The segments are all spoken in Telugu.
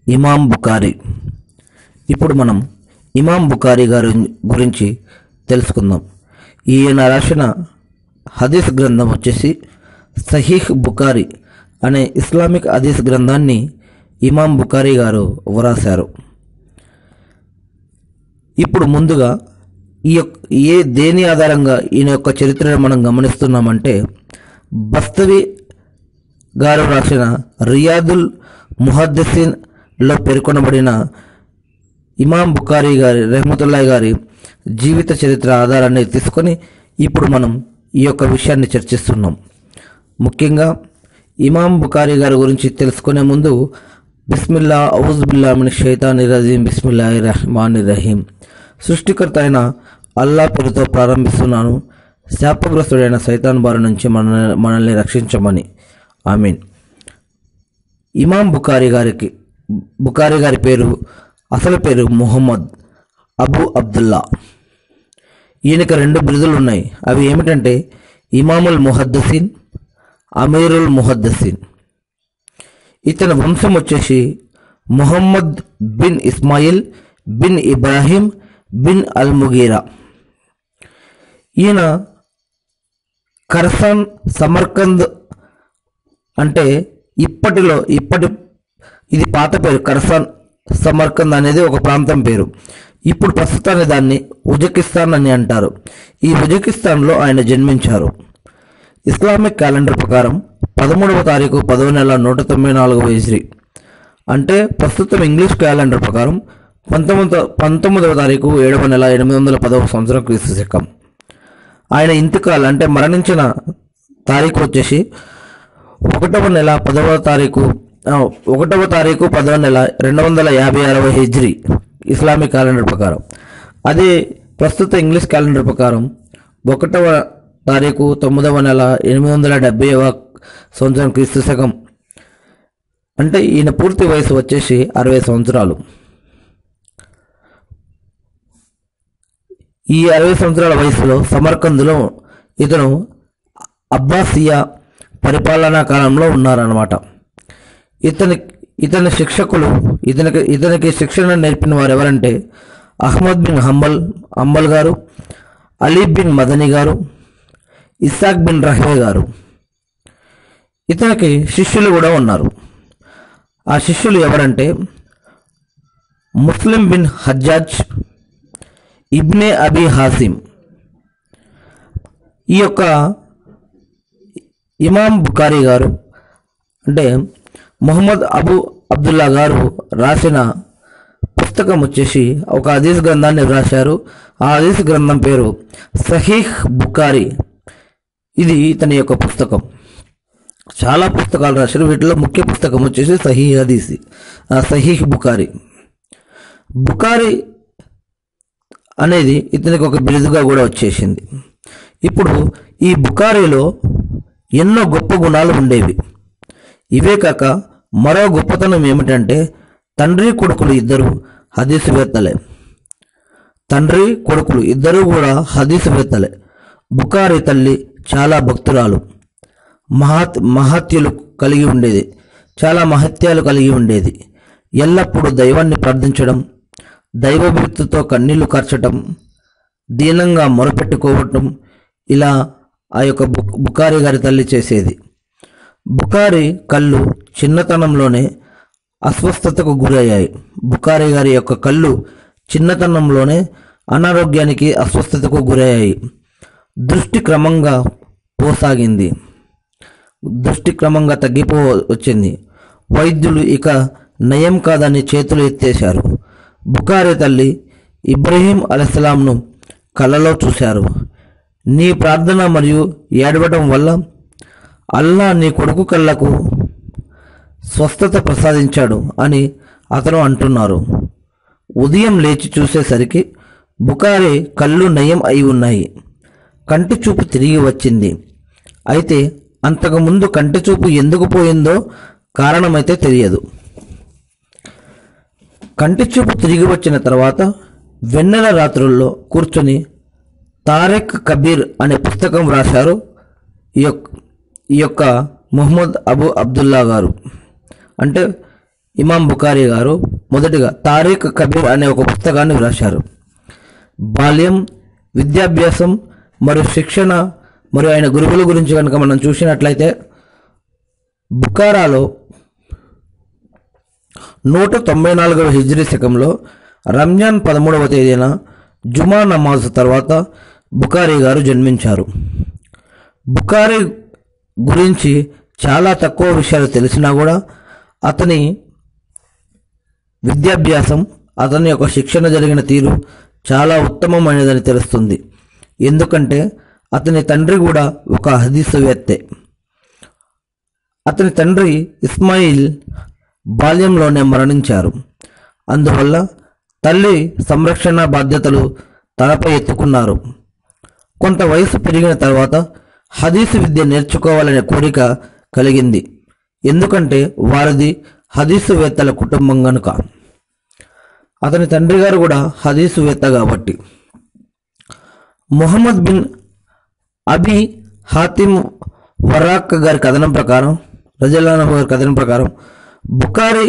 ఇమాం బుకారి ఇప్పుడు మనం ఇమాం బుకారి గారి గురించి తెలుసుకుందాం ఈయన రాసిన హదీస్ గ్రంథం వచ్చేసి సహీహ్ బుకారి అనే ఇస్లామిక్ హదీస్ గ్రంథాన్ని ఇమాం బుకారి గారు వ్రాశారు ఇప్పుడు ముందుగా ఈ యొక్క ఏ దేని ఆధారంగా ఈయన యొక్క చరిత్రను మనం గమనిస్తున్నామంటే బస్తవి గారు రాసిన రియాదుల్ ముహద్దసిన్ లో పేర్కొనబడిన ఇమాం బుకారి గారి రెహమతుల్లాహ్ గారి జీవిత చరిత్ర ఆధారాన్ని తీసుకొని ఇప్పుడు మనం ఈ యొక్క విషయాన్ని చర్చిస్తున్నాం ముఖ్యంగా ఇమాం బుకారి గారి గురించి తెలుసుకునే ముందు బిస్మిల్లా ఔజుబిల్లా మిన్ షైతాని రజీం బిస్మిల్లాహి రహమాని రహీం సృష్టికర్త అయిన అల్లా పేరుతో ప్రారంభిస్తున్నాను శాపగ్రస్తుడైన సైతాన్ బారి నుంచి మన మనల్ని రక్షించమని ఆమీన్ ఇమాం బుకారి గారికి బుకారి గారి పేరు అసలు పేరు ముహమ్మద్ అబు అబ్దుల్లా ఈయనకి రెండు బిరుదులు ఉన్నాయి అవి ఏమిటంటే ఇమాముల్ ముహద్దసిన్ అమీరుల్ ముహద్దసిన్ ఇతని వంశం వచ్చేసి Muhammad bin Ismail bin Ibrahim bin al Mughira ఈయన కర్సాన్ సమర్కంద్ అంటే ఇప్పటిలో ఇప్పటి ఇది పాత పేరు కర్సాన్ సమర్కంద్ అనేది ఒక ప్రాంతం పేరు ఇప్పుడు ప్రస్తుతాన్ని దాన్ని ఉజకిస్తాన్ అని అంటారు ఈ ఉజకిస్తాన్లో ఆయన జన్మించారు ఇస్లామిక్ క్యాలెండర్ ప్రకారం పదమూడవ తారీఖు పదవ నెల నూట తొంభై నాలుగవ ఇజ్రి అంటే ప్రస్తుతం ఇంగ్లీష్ క్యాలెండర్ ప్రకారం పంతొమ్మిది పంతొమ్మిదవ తారీఖు ఏడవ నెల ఎనిమిది వందల పదవ సంవత్సరం క్రీస్తు శకం ఆయన ఇంతికాల్ అంటే మరణించిన తారీఖు వచ్చేసి ఒకటవ నెల పదవ తారీఖు ఆ, ఒకటవ తారీఖు పదవ నెల రెండు వందల యాభై ఆరవ హిజ్రీ ఇస్లామిక్ క్యాలెండర్ ప్రకారం అదే ప్రస్తుత ఇంగ్లీష్ క్యాలెండర్ ప్రకారం ఒకటవ తారీఖు తొమ్మిదవ నెల ఎనిమిది వందల డెబ్బైవ సంవత్సరం క్రీస్తు శకం అంటే ఈయన పూర్తి వయసు వచ్చేసి అరవై సంవత్సరాలు ఈ అరవై సంవత్సరాల వయసులో సమర్కందులో ఇతను అబ్బాసియా పరిపాలనా కాలంలో ఉన్నారన్నమాట ఇతని ఇతని శిక్షకులు ఇతనికి ఇతనికి శిక్షణ నేర్పిన వారు ఎవరంటే అహ్మద్ బిన్ హంబల్ అంబల్ గారు అలీ బిన్ మదనీ గారు ఇస్సాక్ బిన్ రహే గారు ఇతనికి శిష్యులు కూడా ఉన్నారు ఆ శిష్యులు ఎవరంటే Muslim bin Hajjaj ibn Abi Hashim ఈ యొక్క ఇమాం బుకారి గారు అంటే మొహమ్మద్ అబు అబ్దుల్లా గారు రాసిన పుస్తకం వచ్చేసి ఒక హదీస్ గ్రంథాన్ని రాశారు ఆ హదీస్ గ్రంథం పేరు సహీహ్ బుకారి ఇది ఇతని యొక్క పుస్తకం చాలా పుస్తకాలు రాశారు వీటిలో ముఖ్య పుస్తకం వచ్చేసి సహీ హదీసి ఆ సహీహ్ బుకారి బుకారి అనేది ఇతనికి ఒక బిరుదుగా కూడా వచ్చేసింది ఇప్పుడు ఈ బుకారీలో ఎన్నో గొప్ప గుణాలు ఉండేవి ఇవే కాక మరో గొప్పతనం ఏమిటంటే తండ్రి కొడుకులు ఇద్దరు హదీసువేత్తలే తండ్రి కొడుకులు ఇద్దరూ కూడా హదీసువేత్తలే బుకారి తల్లి చాలా భక్తురాలు మహత్ మహత్యులు కలిగి ఉండేది చాలా మహత్యాలు కలిగి ఉండేది ఎల్లప్పుడూ దైవాన్ని ప్రార్థించడం దైవభక్తితో కన్నీళ్లు కార్చటం దీనంగా మొరపెట్టుకోవటం ఇలా ఆ యొక్క బుక్ బుకారి గారి తల్లి చేసేది బుకారి కళ్ళు చిన్నతనంలోనే అస్వస్థతకు గురయ్యాయి బుకారి గారి యొక్క కళ్ళు చిన్నతనంలోనే అనారోగ్యానికి అస్వస్థతకు గురయ్యాయి దృష్టి క్రమంగా పోసాగింది దృష్టి క్రమంగా తగ్గిపో వచ్చింది వైద్యులు ఇక నయం కాదని చేతులు ఎత్తేశారు బుకారి తల్లి ఇబ్రహీం అలస్లాంను కలలో చూశారు నీ ప్రార్థన మరియు ఏడవడం వల్ల అల్లా నీ కొడుకు కళ్ళకు స్వస్థత ప్రసాదించాడు అని అతను అంటున్నారు ఉదయం లేచి చూసేసరికి బుకారి కళ్ళు నయం అయి ఉన్నాయి కంటి చూపు తిరిగి వచ్చింది అయితే అంతకుముందు కంటి చూపు ఎందుకు పోయిందో కారణమైతే తెలియదు కంటి చూపు తిరిగి వచ్చిన తర్వాత వెన్నెల రాత్రుల్లో కూర్చొని తారెక్ కబీర్ అనే పుస్తకం రాశారు ఈ యొక్క ఈ యొక్క ముహమ్మద్ అబు అబ్దుల్లా గారు అంటే ఇమాం బుకారి గారు మొదటిగా తారీఖ్ కబీర్ అనే ఒక పుస్తకాన్ని వ్రాశారు బాల్యం విద్యాభ్యాసం మరియు శిక్షణ మరియు ఆయన గురువుల గురించి కనుక మనం చూసినట్లయితే బుకారాలో నూట తొంభై నాలుగవ హిజ్రీ శకంలో రంజాన్ పదమూడవ తేదీన జుమా నమాజ్ తర్వాత బుకారీ గారు జన్మించారు బుకారీ గురించి చాలా తక్కువ విషయాలు తెలిసినా కూడా అతని విద్యాభ్యాసం అతని యొక్క శిక్షణ జరిగిన తీరు చాలా ఉత్తమమైనదని తెలుస్తుంది ఎందుకంటే అతని తండ్రి కూడా ఒక హదీసువేత్తే అతని తండ్రి ఇస్మాయిల్ బాల్యంలోనే మరణించారు అందువల్ల తల్లి సంరక్షణ బాధ్యతలు తనపై ఎత్తుకున్నారు కొంత వయసు పెరిగిన తర్వాత హదీసు విద్య నేర్చుకోవాలనే కోరిక కలిగింది ఎందుకంటే వారిది హదీసువేత్తల కుటుంబం గనుక అతని తండ్రి గారు కూడా హదీసువేత్త కాబట్టి Muhammad bin Abi Hatim Warraq గారి కథనం ప్రకారం రజల్లాన గారి కథనం ప్రకారం Bukhari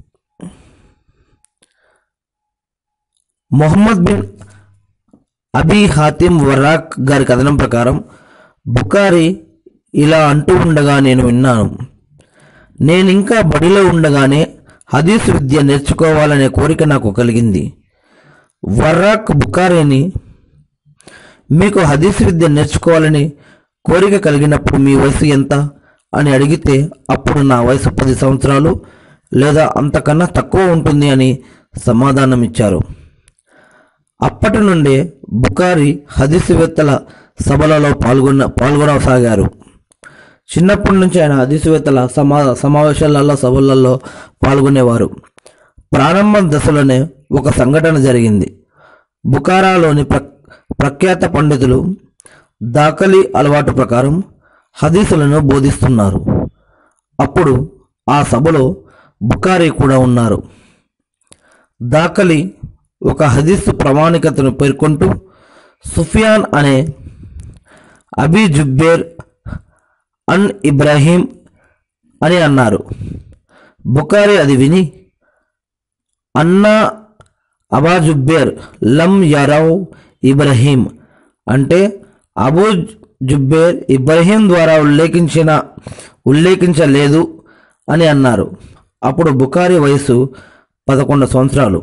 Muhammad bin Abi Hatim Warraq గారి కథనం ప్రకారం బుకారి ఇలా అంటూ ఉండగా నేను విన్నాను నేను ఇంకా బడిలో ఉండగానే హదీస్ విద్య నేర్చుకోవాలనే కోరిక నాకు కలిగింది వరాక్ బుకారిని మీకు హదీస్ విద్య నేర్చుకోవాలని కోరిక కలిగినప్పుడు మీ వయసు ఎంత అని అడిగితే అప్పుడు నా వయసు పది సంవత్సరాలు లేదా అంతకన్నా తక్కువ ఉంటుంది అని సమాధానం ఇచ్చారు అప్పటి నుండే బుకారి హదీసువేత్తల సభలలో పాల్గొన్న పాల్గొనసాగారు చిన్నప్పటి నుంచి ఆయన హదీసువేత్తల సమా సమావేశాలలో సభలలో పాల్గొనేవారు ప్రారంభ దశలోనే ఒక సంఘటన జరిగింది బుకారాలోని ప్ర ప్రఖ్యాత పండితులు దాఖలి అలవాటు ప్రకారం హదీసులను బోధిస్తున్నారు అప్పుడు ఆ సభలో బుకారి కూడా ఉన్నారు దాఖలి ఒక హదీసు ప్రామాణికతను పేర్కొంటూ సుఫియాన్ అనే అబీ జుబ్బేర్ అన్ ఇబ్రాహీం అని అన్నారు బుకారి అది విని అన్నా అబా జుబ్బేర్ లం యరవ్ ఇబ్రహీం అంటే అబూ జుబ్బేర్ ఇబ్రహీం ద్వారా ఉల్లేఖించిన ఉల్లేఖించలేదు అని అన్నారు అప్పుడు బుకారి వయసు పదకొండు సంవత్సరాలు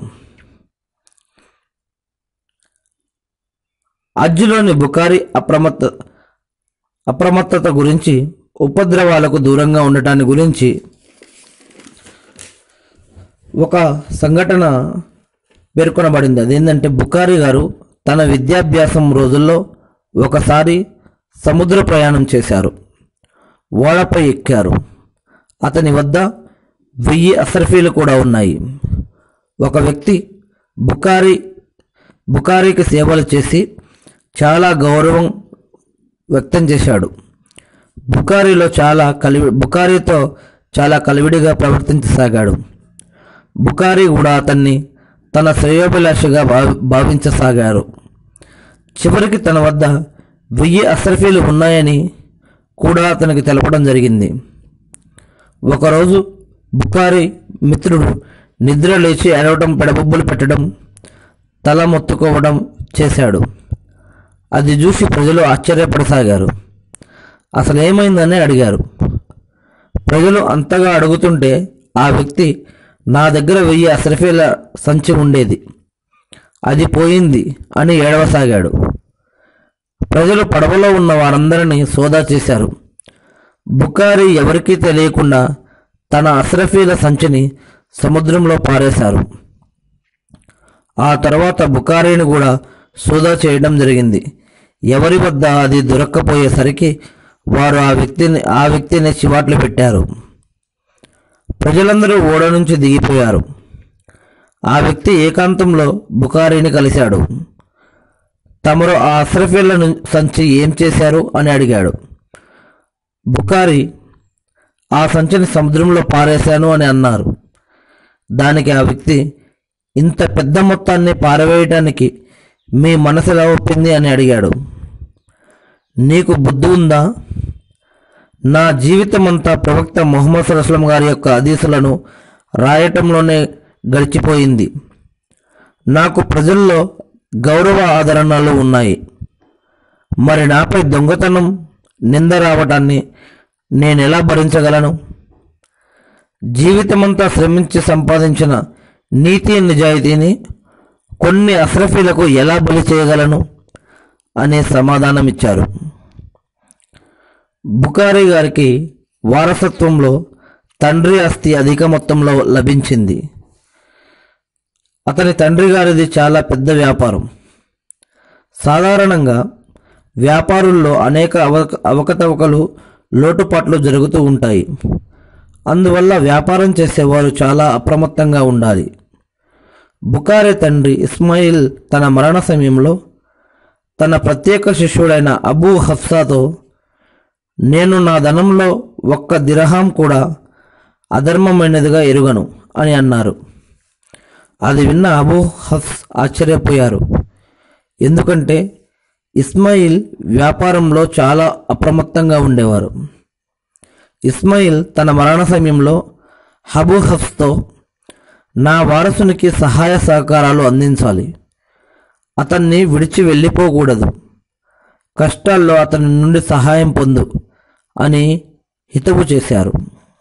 అజ్జులోని బుకారి అప్రమత్త అప్రమత్తత గురించి ఉపద్రవాలకు దూరంగా ఉండటాన్ని గురించి ఒక సంఘటన పేర్కొనబడింది అదేంటంటే బుకారి గారు తన విద్యాభ్యాసం రోజుల్లో ఒకసారి సముద్ర ప్రయాణం చేశారు ఓడపై ఎక్కారు అతని వద్ద వెయ్యి అసర్ఫీలు కూడా ఉన్నాయి ఒక వ్యక్తి బుకారి బుకారీకి సేవలు చేసి చాలా గౌరవం వ్యక్తం చేశాడు బుకారీలో చాలా కలివి బుకారీతో చాలా కలివిడిగా ప్రవర్తించసాగాడు బుకారీ కూడా అతన్ని తన శ్రేయోభిలాషగా భావి భావించసాగారు చివరికి తన వద్ద వెయ్యి అసర్ఫీలు ఉన్నాయని కూడా అతనికి తెలపడం జరిగింది ఒకరోజు బుకారి మిత్రుడు నిద్ర లేచి అరవటం పెడబొబ్బులు పెట్టడం తల మొత్తుకోవడం చేశాడు అది చూసి ప్రజలు ఆశ్చర్యపడసాగారు అసలు ఏమైందని అడిగారు ప్రజలు అంతగా అడుగుతుంటే ఆ వ్యక్తి నా దగ్గర వెయ్యి అసరఫీల సంచి ఉండేది అది పోయింది అని ఏడవసాగాడు ప్రజలు పడవలో ఉన్న వారందరినీ సోదా చేశారు బుకారి ఎవరికీ తెలియకుండా తన అస్రఫీల సంచిని సముద్రంలో పారేశారు ఆ తర్వాత బుకారీని కూడా సోదా చేయడం జరిగింది ఎవరి వద్ద అది దొరక్కపోయేసరికి వారు ఆ వ్యక్తిని ఆ వ్యక్తిని చివాట్లు పెట్టారు ప్రజలందరూ ఓడ నుంచి దిగిపోయారు ఆ వ్యక్తి ఏకాంతంలో బుకారీని కలిశాడు తమరు ఆ అస్రఫీల ను- సంచి ఏం చేశారు అని అడిగాడు బుకారి ఆ సంచిని సముద్రంలో పారేశాను అని అన్నారు దానికి ఆ వ్యక్తి ఇంత పెద్ద మొత్తాన్ని పారవేయటానికి మీ మనసు ఎలా ఒప్పింది అని అడిగాడు నీకు బుద్ధి ఉందా నా జీవితమంతా ప్రవక్త మొహమ్మద్ సల్లాహం గారి యొక్క హదీసులను రాయటంలోనే గడిచిపోయింది నాకు ప్రజల్లో గౌరవ ఆదరణలు ఉన్నాయి మరి నాపై దొంగతనం నింద రావటాన్ని నేను ఎలా భరించగలను జీవితమంతా శ్రమించి సంపాదించిన నీతి నిజాయితీని కొన్ని అస్రఫీలకు ఎలా బలి చేయగలను అనే సమాధానమిచ్చారు బుకారి గారికి వారసత్వంలో తండ్రి ఆస్తి అధిక మొత్తంలో లభించింది అతని తండ్రి గారిది చాలా పెద్ద వ్యాపారం సాధారణంగా వ్యాపారుల్లో అనేక అవక అవకతవకలు లోటుపాట్లు జరుగుతూ ఉంటాయి అందువల్ల వ్యాపారం చేసేవారు చాలా అప్రమత్తంగా ఉండాలి బుకారే తండ్రి ఇస్మాయిల్ తన మరణ సమయంలో తన ప్రత్యేక శిష్యుడైన అబూ హఫ్సాతో నేను నా ధనంలో ఒక్క దిరహాం కూడా అధర్మమైనదిగా ఎరుగను అని అన్నారు అది విన్న అబూ హఫ్స్ ఆశ్చర్యపోయారు ఎందుకంటే ఇస్మాయిల్ వ్యాపారంలో చాలా అప్రమత్తంగా ఉండేవారు ఇస్మాయిల్ తన మరణ సమయంలో హబూ హఫ్స్తో నా వారసునికి సహాయ సహకారాలు అందించాలి అతన్ని విడిచి వెళ్ళిపోకూడదు కష్టాల్లో అతని నుండి సహాయం పొందు అని హితవు చేశారు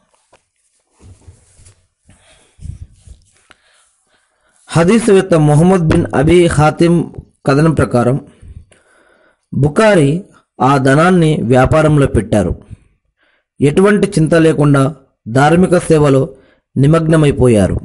హదీసువేత్త మొహమ్మద్ బిన్ అబీ హాతిం కథనం ప్రకారం బుకారి ఆ ధనాన్ని వ్యాపారంలో పెట్టారు ఎటువంటి చింత లేకుండా ధార్మిక సేవలో నిమగ్నమైపోయారు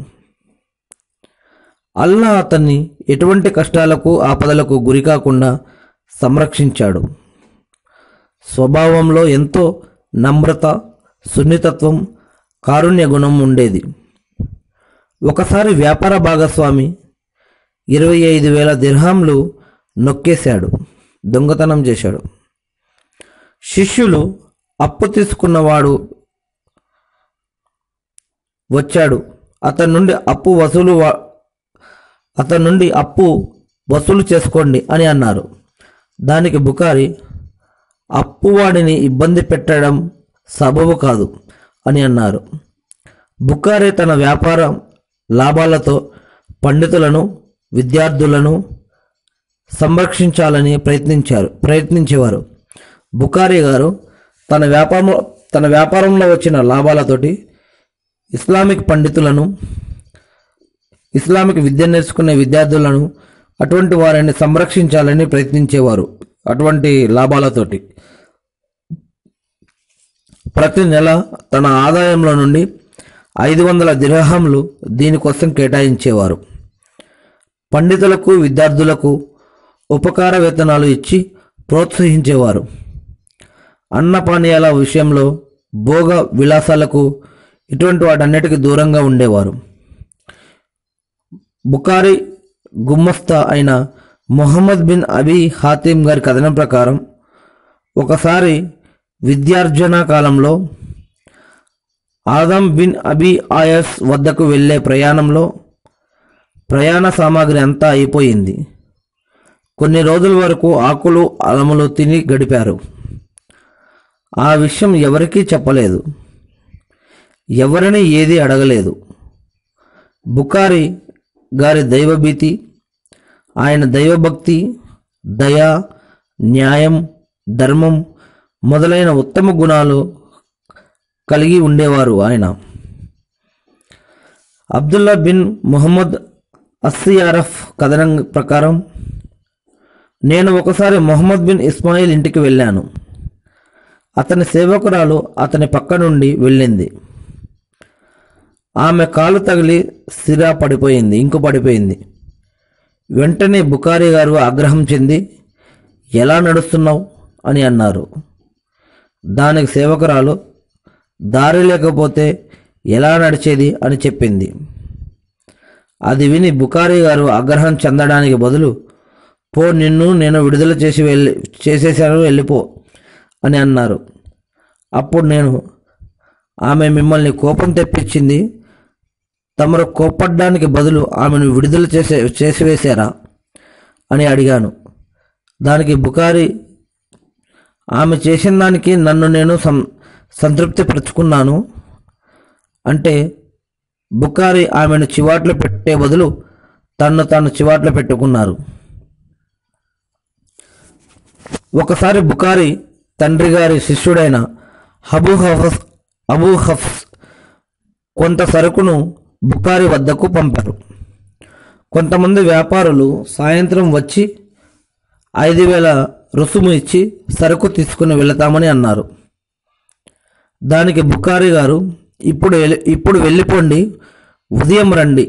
అల్లా అతన్ని ఎటువంటి కష్టాలకు ఆపదలకు గురికాకుండా సంరక్షించాడు స్వభావంలో ఎంతో నమ్రత సున్నితత్వం కారుణ్య గుణం ఉండేది ఒకసారి వ్యాపార భాగస్వామి ఇరవై ఐదు వేల దిర్హాంలు నొక్కేశాడు దొంగతనం చేశాడు శిష్యులు అప్పు తీసుకున్నవాడు వచ్చాడు అతని నుండి అప్పు వసూలు వా- అతని నుండి అప్పు వసూలు చేసుకోండి అని అన్నారు దానికి బుకారి అప్పువాడిని ఇబ్బంది పెట్టడం సబబు కాదు అని అన్నారు బుకారి తన వ్యాపార లాభాలతో పండితులను విద్యార్థులను సంరక్షించాలని ప్రయత్నించారు ప్రయత్నించేవారు బుకారి గారు తన వ్యాపారం తన వ్యాపారంలో వచ్చిన లాభాలతోటి ఇస్లామిక్ పండితులను ఇస్లామిక్ విద్య నేర్చుకునే విద్యార్థులను అటువంటి వారిని సంరక్షించాలని ప్రయత్నించేవారు అటువంటి లాభాలతోటి ప్రతి నెల తన ఆదాయంలో నుండి ఐదు వందల దిరహంలు దీనికోసం కేటాయించేవారు పండితులకు విద్యార్థులకు ఉపకార వేతనాలు ఇచ్చి ప్రోత్సహించేవారు అన్నపానీయాల విషయంలో భోగ విలాసాలకు ఇటువంటి వాటన్నిటికీ దూరంగా ఉండేవారు బుకారి గుమ్మస్తా అయిన మొహమ్మద్ బిన్ అబీ హాతిం గారి కథనం ప్రకారం ఒకసారి విద్యార్జన కాలంలో ఆదం బిన్ అబీ ఆయస్ వద్దకు వెళ్ళే ప్రయాణంలో ప్రయాణ సామాగ్రి అంతా అయిపోయింది కొన్ని రోజుల వరకు ఆకులు అలములు తిని గడిపారు ఆ విషయం ఎవరికీ చెప్పలేదు ఎవరిని ఏది అడగలేదు బుకారి గారి దైవభీతి ఆయన దైవభక్తి దయ న్యాయం ధర్మం మొదలైన ఉత్తమ గుణాలు కలిగి ఉండేవారు ఆయన అబ్దుల్లా బిన్ ముహమ్మద్ అస్సియారఫ్ కథనం ప్రకారం నేను ఒకసారి మొహమ్మద్ బిన్ ఇస్మాయిల్ ఇంటికి వెళ్ళాను అతని సేవకురాలు అతని పక్క నుండి వెళ్ళింది ఆమె కాలు తగిలి సిరా పడిపోయింది ఇంకు పడిపోయింది వెంటనే బుకారి గారు ఆగ్రహం చెంది ఎలా నడుస్తున్నావు అని అన్నారు దానికి సేవకురాలు దారి లేకపోతే ఎలా నడిచేది అని చెప్పింది అది విని బుకారి గారు ఆగ్రహం చెందడానికి బదులు పో నిన్ను నేను విడుదల చేసి వెళ్ళి చేసేసాను వెళ్ళిపో అని అన్నారు అప్పుడు నేను ఆమె మిమ్మల్ని కోపం తెప్పించింది తమరు కోపడ్డానికి బదులు ఆమెను విడుదల చేసే చేసివేశారా అని అడిగాను దానికి బుకారి ఆమె చేసిన దానికి నన్ను నేను సం సంతృప్తి పరుచుకున్నాను అంటే బుకారి ఆమెను చివాట్లు పెట్టే బదులు తన్ను తాను చివాట్లు పెట్టుకున్నారు ఒకసారి బుకారి తండ్రి గారి శిష్యుడైన హబూ హఫస్ అబూ హఫ్స్ కొంత సరుకును బుకారి వద్దకు పంపారు కొంతమంది వ్యాపారులు సాయంత్రం వచ్చి ఐదు వేల రుసుము ఇచ్చి సరుకు తీసుకుని వెళతామని అన్నారు దానికి బుకారి గారు ఇప్పుడు వెళ్- ఇప్పుడు వెళ్ళిపోండి ఉదయం రండి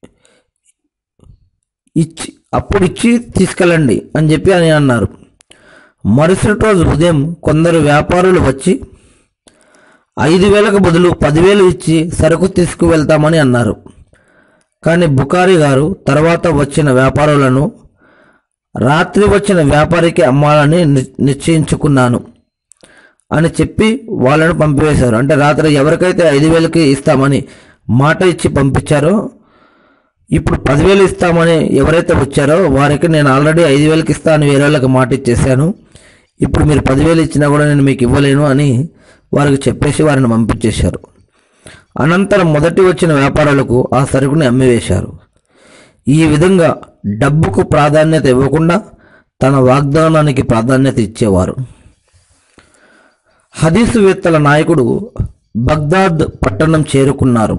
ఇచ్చి అప్పుడు ఇచ్చి తీసుకెళ్ళండి అని చెప్పి అని అన్నారు మరుసటి రోజు ఉదయం కొందరు వ్యాపారులు వచ్చి ఐదు వేలకు బదులు పదివేలు ఇచ్చి సరుకు తీసుకువెళ్తామని అన్నారు కానీ బుకారి గారు తర్వాత వచ్చిన వ్యాపారులను రాత్రి వచ్చిన వ్యాపారికి అమ్మాలని ని- నిశ్చయించుకున్నాను అని చెప్పి వాళ్ళను పంపివేశారు అంటే రాత్రి ఎవరికైతే ఐదు వేలకి ఇస్తామని మాట ఇచ్చి పంపించారో ఇప్పుడు పదివేలు ఇస్తామని ఎవరైతే వచ్చారో వారికి నేను ఆల్రెడీ ఐదు వేలకి ఇస్తాను వేరే వాళ్ళకి మాట ఇచ్చేసాను ఇప్పుడు మీరు పదివేలు ఇచ్చినా కూడా నేను మీకు ఇవ్వలేను అని వారికి చెప్పేసి వారిని పంపించేశారు అనంతరం మొదటి వచ్చిన వ్యాపారులకు ఆ సరుకుని అమ్మివేశారు ఈ విధంగా డబ్బుకు ప్రాధాన్యత ఇవ్వకుండా తన వాగ్దానానికి ప్రాధాన్యత ఇచ్చేవారు హదీసువేత్తల నాయకుడు బగ్దాద్ పట్టణం చేరుకున్నారు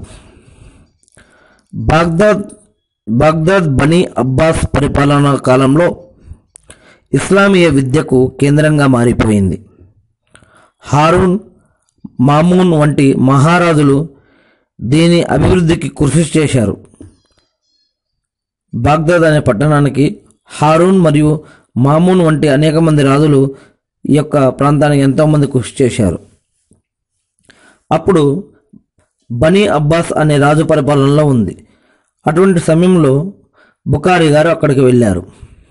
బాగ్దాద్ బాగ్దాద్ బనీ అబ్బాస్ పరిపాలనా కాలంలో ఇస్లామీయ విద్యకు కేంద్రంగా మారిపోయింది హారూన్ మామూన్ వంటి మహారాజులు దీని అభివృద్ధికి కృషి చేశారు బాగ్దాద్ అనే పట్టణానికి హారూన్ మరియు మామూన్ వంటి అనేక మంది రాజులు ఈ యొక్క ప్రాంతానికి ఎంతోమంది కృషి చేశారు అప్పుడు బనీ అబ్బాస్ అనే రాజు పరిపాలనలో ఉంది అటువంటి సమయంలో బుకారి గారు అక్కడికి వెళ్ళారు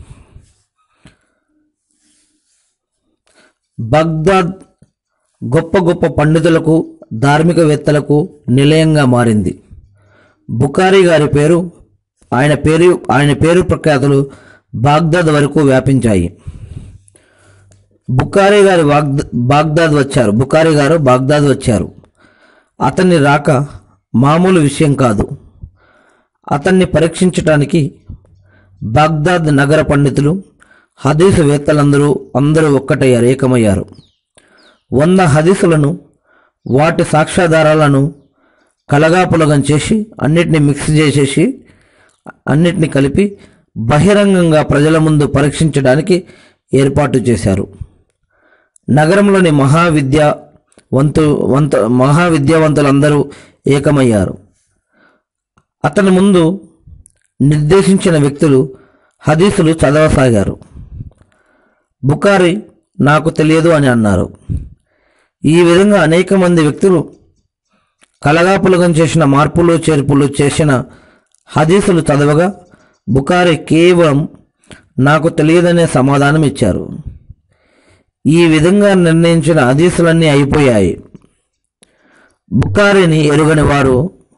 బగ్దాద్ గొప్ప గొప్ప పండితులకు ధార్మికవేత్తలకు నిలయంగా మారింది బుకారి గారి పేరు ఆయన పేరు ఆయన పేరు ప్రఖ్యాతులు బాగ్దాద్ వరకు వ్యాపించాయి బుకారి గారి వాగ్ద బాగ్దాద్ వచ్చారు బుకారి గారు బాగ్దాద్ వచ్చారు అతన్ని రాక మామూలు విషయం కాదు అతన్ని పరీక్షించటానికి బాగ్దాద్ నగర పండితులు హదీసు వేత్తలందరూ అందరూ ఒక్కటయ్యారు ఏకమయ్యారు వంద హదీసులను వాటి సాక్ష్యాధారాలను కలగాపులగం చేసి అన్నిటిని మిక్స్ చేసేసి అన్నిటిని కలిపి బహిరంగంగా ప్రజల ముందు పరీక్షించడానికి ఏర్పాటు చేశారు నగరంలోని మహావిద్య వంతు వంత మహావిద్యావంతులందరూ ఏకమయ్యారు అతని ముందు నిర్దేశించిన వ్యక్తులు హదీసులు చదవసాగారు బుకారి నాకు తెలియదు అని అన్నారు ఈ విధంగా అనేక మంది వ్యక్తులు కలగాపులగం చేసిన మార్పులు చేర్పులు చేసిన హదీసులు చదవగా బుకారి కేవలం నాకు తెలియదనే సమాధానం ఇచ్చారు ఈ విధంగా నిర్ణయించిన హదీసులన్నీ అయిపోయాయి బుకారిని ఎరుగని వారు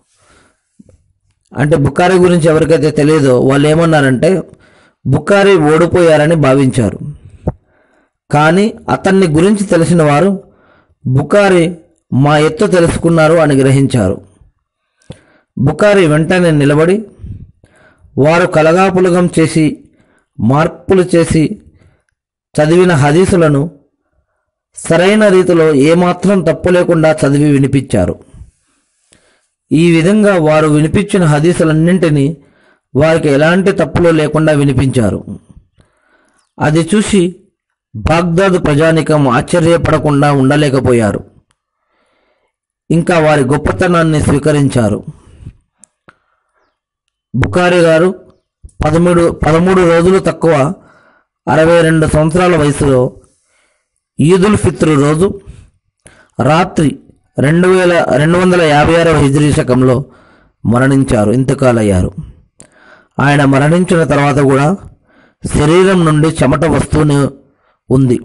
అంటే బుకారి గురించి ఎవరికైతే తెలియదో వాళ్ళు ఏమన్నారంటే బుకారి ఓడిపోయారని భావించారు కానీ అతన్ని గురించి తెలిసిన వారు బుకారి మా ఎత్తు తెలుసుకున్నారు అని గ్రహించారు బుకారి వెంటనే నిలబడి వారు కలగాపులగం చేసి మార్పులు చేసి చదివిన హదీసులను సరైన రీతిలో ఏమాత్రం తప్పు లేకుండా చదివి వినిపించారు ఈ విధంగా వారు వినిపించిన హదీసులన్నింటినీ వారికి ఎలాంటి తప్పులు లేకుండా వినిపించారు అది చూసి బాగ్దాద్ ప్రజానికం ఆశ్చర్యపడకుండా ఉండలేకపోయారు ఇంకా వారి గొప్పతనాన్ని స్వీకరించారు బుకారి గారు పదమూడు పదమూడు రోజులు తక్కువ అరవై రెండు సంవత్సరాల వయసులో ఈదుల్ ఫిత్ర్ రోజు రాత్రి రెండు వేల రెండు వందల యాభై ఆరవ హిజ్రీ శకంలో మరణించారు ఇంతకాలయ్యారు ఆయన మరణించిన తర్వాత కూడా శరీరం నుండి చెమట వస్తూనే ఉంది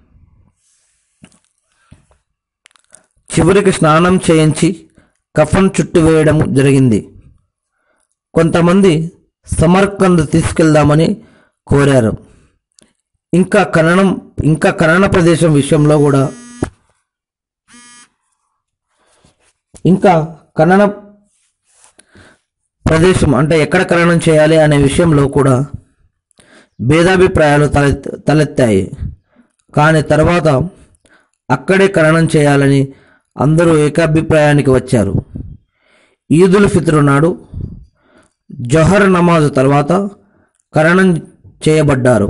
చివరికి స్నానం చేయించి కఫన్ చుట్టు వేయడం జరిగింది కొంతమంది సమర్కంద్ తీసుకెళ్దామని కోరారు ఇంకా ఖననం ఇంకా ఖనన ప్రదేశం విషయంలో కూడా ఇంకా ఖనన ప్రదేశం అంటే ఎక్కడ ఖననం చేయాలి అనే విషయంలో కూడా భేదాభిప్రాయాలు తలెత్ తలెత్తాయి కానీ తర్వాత అక్కడే ఖననం చేయాలని అందరూ ఏకాభిప్రాయానికి వచ్చారు ఈదుల్ ఫిత్ర్ నాడు జొహర్ నమాజు తర్వాత ఖననం చేయబడ్డారు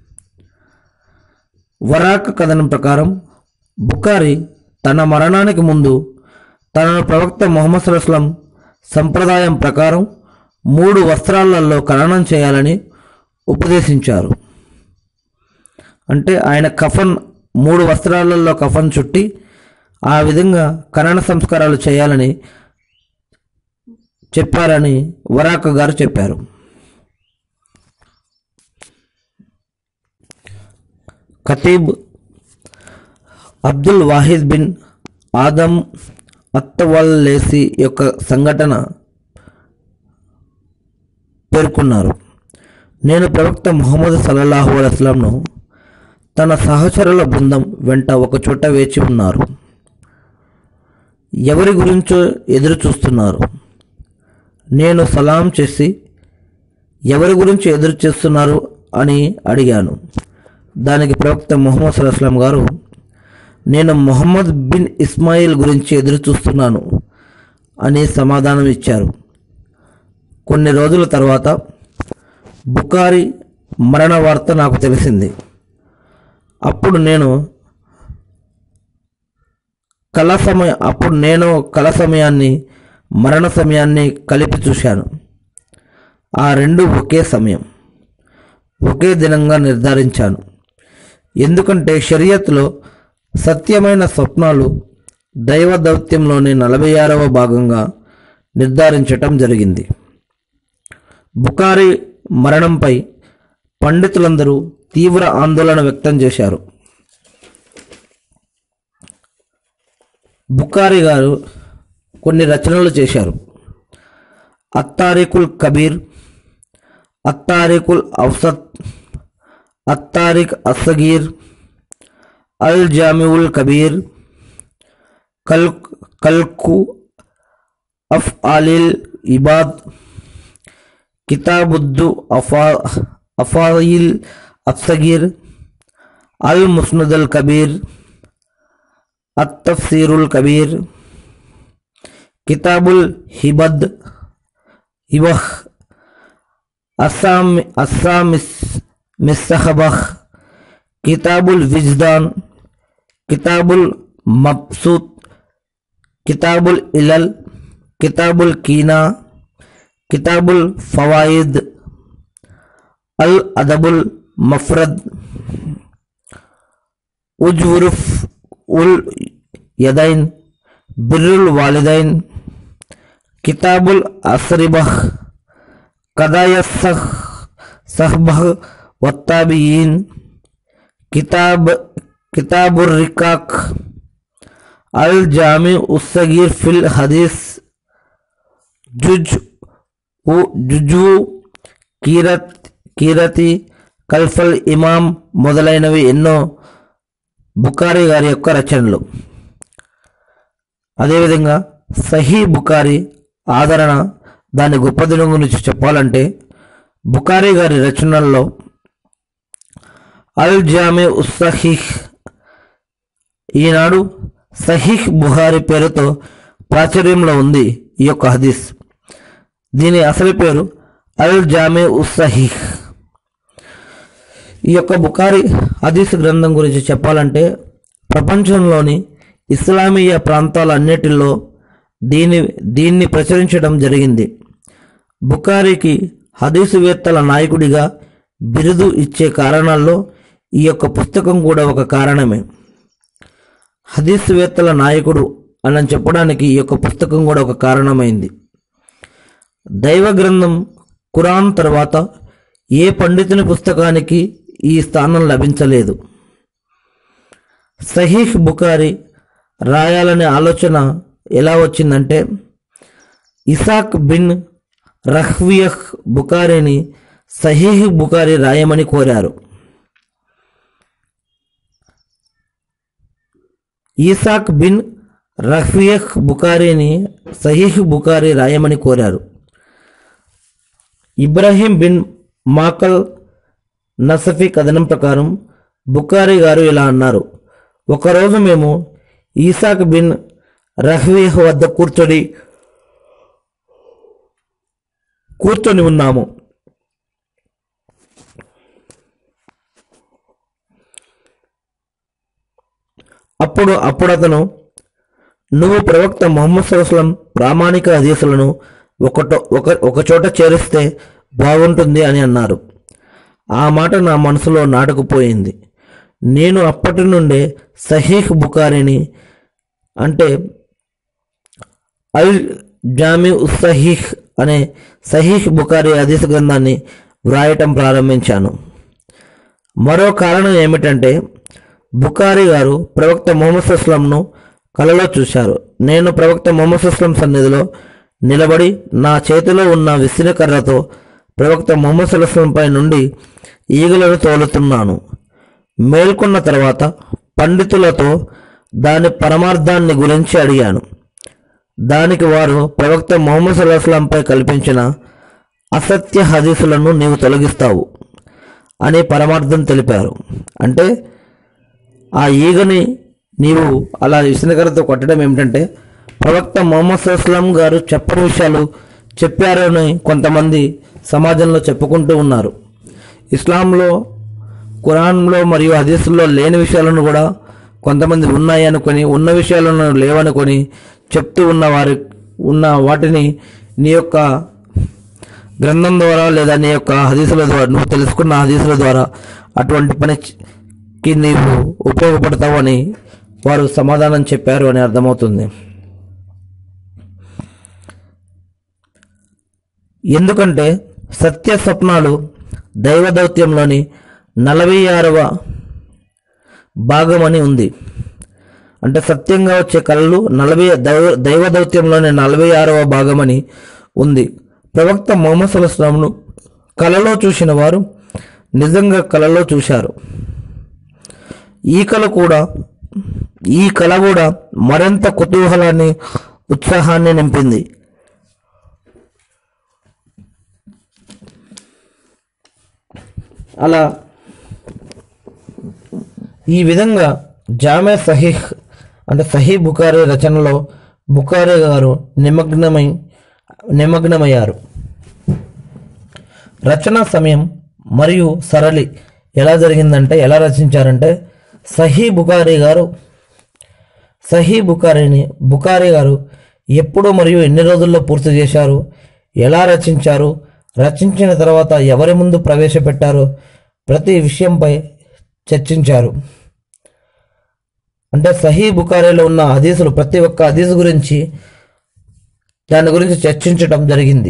వరాక్ కథనం ప్రకారం బుకారి తన మరణానికి ముందు తనను ప్రవక్త మొహమ్మద్ సుల్లాం సంప్రదాయం ప్రకారం మూడు వస్త్రాలలో ఖననం చేయాలని ఉపదేశించారు అంటే ఆయన కఫన్ మూడు వస్త్రాలలో కఫన్ చుట్టి ఆ విధంగా ఖనన సంస్కారాలు చేయాలని చెప్పారని వరాక గారు చెప్పారు Khatib Abdul Wahid bin Adam అత్తవల్లేసి యొక్క సంఘటన పేర్కొన్నారు నేను ప్రవక్త ముహమ్మద్ సల్లల్లాహు అలైస్లాంను తన సహచరుల బృందం వెంట ఒక చోట వేచి ఉన్నారు ఎవరి గురించో ఎదురు చూస్తున్నారు నేను సలాం చేసి ఎవరి గురించి ఎదురు చేస్తున్నారు అని అడిగాను దానికి ప్రవక్త ముహమ్మద్ సల్లాహం గారు నేను మొహమ్మద్ బిన్ ఇస్మాయిల్ గురించి ఎదురు చూస్తున్నాను అని సమాధానం ఇచ్చారు కొన్ని రోజుల తర్వాత బుకారి మరణ వార్త నాకు తెలిసింది అప్పుడు నేను కళ సమయ అప్పుడు నేను కళ సమయాన్ని మరణ సమయాన్ని కలిపి చూశాను ఆ రెండు ఒకే సమయం ఒకే దినంగా నిర్ధారించాను ఎందుకంటే షరియత్లో సత్యమైన స్వప్నాలు దైవ దౌత్యంలోని నలభై ఆరవ భాగంగా నిర్ధారించటం జరిగింది బుకారి మరణంపై పండితులందరూ తీవ్ర ఆందోళన వ్యక్తం చేశారు బుకారి గారు కొన్ని రచనలు చేశారు అత్తారికుల్ కబీర్ అత్తారికుల్ ఔసత్ అత్తారిక్ అస్సగీర్ అల్ జామిउल కబీర్ కల్ కల్కు అఫ్ ఆలిల్ ఇబాద్ కితాబుద్దు అఫా అఫాయిల్ అఫ్సగీర్ అల్ ముస్నదల్ కబీర్ అత్తఫ్సీరుల్ కబీర్ కితాబుల్ హిబద్ హిబహ్ అస్సాం అస్సామిస్ మిస్సహబహ్ కితాబుల్ విజ్దాన్ కితాబుల్ మబ్సూత్ కితాబుల్ ఇలల్ కితాబుల్ కీనా కితాబుల్ ఫవాయిద్ అల్ అదబుల్ మఫ్రద్ ఉజ్వురుఫ్ ఉల్ యదైన్ బిర్రుల్ వాలిదైన్ కితాబుల్ అస్రిబహ్ కదాయస్సహ్ సహబహ్ వత్తాబియీన్ కితాబ్ కితాబుర్ రికాక్ అల్ జామి ఉస్సగీర్ ఫిల్ హదీస్ జుజ్ ఉ జుజు కీరత్ కీరతి కల్ఫల్ ఇమాం మొదలైనవి ఎన్నో బుకారి గారి యొక్క రచనలు అదేవిధంగా సహీ బుకారి ఆదరణ దాని గొప్పదనం గురించి చెప్పాలంటే బుకారి గారి రచనల్లో అల్ జామి ఉస్సహీహ్ ఈనాడు సహీహ్ బుహారి పేరుతో ప్రాచుర్యంలో ఉంది ఈ యొక్క హదీస్ దీని అసలు పేరు అల్ జామి ఉస్సహీహ్ ఈ యొక్క బుకారి హదీస్ గ్రంథం గురించి చెప్పాలంటే ప్రపంచంలోని ఇస్లామీయ ప్రాంతాలన్నిటిలో దీని దీన్ని ప్రచురించడం జరిగింది బుకారికి హదీసువేత్తల నాయకుడిగా బిరుదు ఇచ్చే కారణాల్లో ఈ యొక్క పుస్తకం కూడా ఒక కారణమే హదీసువేత్తల నాయకుడు అని చెప్పడానికి ఈ యొక్క పుస్తకం కూడా ఒక కారణమైంది దైవ గ్రంథం ఖురాన్ తర్వాత ఏ పండితుని పుస్తకానికి ఈ స్థానం లభించలేదు సహీహ్ బుకారి రాయాలనే ఆలోచన ఎలా వచ్చిందంటే ఇసాక్ బిన్ రహ్వియహ్ బుకారిని సహీహ్ బుకారి రాయమని కోరారు ఈసాక్ బిన్ రహ్వియహ్ బుకారిని సహీహ్ బుకారి రాయమని కోరారు ఇబ్రాహీం బిన్ మాకల్ నసఫీ కథనం ప్రకారం బుకారి గారు ఇలా అన్నారు ఒకరోజు మేము ఈసాక్ బిన్ రహ్వీహ్ వద్ద కూర్చొని కూర్చొని ఉన్నాము అప్పుడు అప్పుడు అతను నువ్వు ప్రవక్త మొహమ్మద్ సల్లాం ప్రామాణిక హదీసులను ఒకటో ఒక ఒక చోట చేరిస్తే బాగుంటుంది అని అన్నారు ఆ మాట నా మనసులో నాటుకుపోయింది నేను అప్పటి నుండే సహీహ్ బుకారిని అంటే అల్ జామి ఉస్సహీహ్ అనే సహీహ్ బుకారి హదీస్ గ్రంథాన్ని వ్రాయటం ప్రారంభించాను మరో కారణం ఏమిటంటే బుకారి గారు ప్రవక్త మొహమ్మద్ అస్లంను కలలో చూశారు నేను ప్రవక్త మొహమ్మద్ అస్లం సన్నిధిలో నిలబడి నా చేతిలో ఉన్న విసిరి కర్రతో ప్రవక్త మొహమ్మద్ అస్లంపై నుండి ఈగలను తోలుతున్నాను మేల్కొన్న తర్వాత పండితులతో దాని పరమార్థాన్ని గురించి అడిగాను దానికి వారు ప్రవక్త మొహమ్మద్ సల్లాహంపై కల్పించిన అసత్య హదీసులను నీవు తొలగిస్తావు అని పరమార్థం తెలిపారు అంటే ఆ ఈగని నీవు అలా విసనకరతో కొట్టడం ఏమిటంటే ప్రవక్త మొహమ్మద్ సల్లాం గారు చెప్పని విషయాలు చెప్పారని కొంతమంది సమాజంలో చెప్పుకుంటూ ఉన్నారు ఇస్లాంలో ఖురాన్లో మరియు హదీసుల్లో లేని విషయాలను కూడా కొంతమంది ఉన్నాయి అనుకొని ఉన్న విషయాలను లేవనుకొని చెప్తూ ఉన్న వారి ఉన్న వాటిని నీ యొక్క గ్రంథం ద్వారా లేదా నీ యొక్క హదీసుల ద్వారా నువ్వు తెలుసుకున్న హదీసుల ద్వారా అటువంటి పనికి నీవు ఉపయోగపడతావు అని వారు సమాధానం చెప్పారు అని అర్థమవుతుంది ఎందుకంటే సత్య స్వప్నాలు దైవ దౌత్యంలోని నలభై ఆరవ భాగమని ఉంది అంటే సత్యంగా వచ్చే కళలు నలభై దైవ దైవ దౌత్యంలోని నలభై ఆరవ భాగమని ఉంది ప్రవక్త మొహమ్మద్ సల్లాంను కళలో చూసిన వారు నిజంగా కళలో చూశారు ఈ కళ కూడా ఈ కళ కూడా మరింత కుతూహలాన్ని ఉత్సాహాన్ని నింపింది అలా ఈ విధంగా జామే సహీహ్ అంటే సహీ బుకారి రచనలో బుకారి గారు నిమగ్నమై నిమగ్నమయ్యారు రచన సమయం మరియు సరళి ఎలా జరిగిందంటే ఎలా రచించారంటే సహీ బుకారి గారు సహీ బుకారిని బుకారి గారు ఎప్పుడు మరియు ఎన్ని రోజుల్లో పూర్తి చేశారు ఎలా రచించారు రచించిన తర్వాత ఎవరి ముందు ప్రవేశపెట్టారు ప్రతి విషయంపై చర్చించారు అంటే సహీ బుకారీలో ఉన్న హదీసులు ప్రతి ఒక్క హదీసు గురించి దాని గురించి చర్చించడం జరిగింది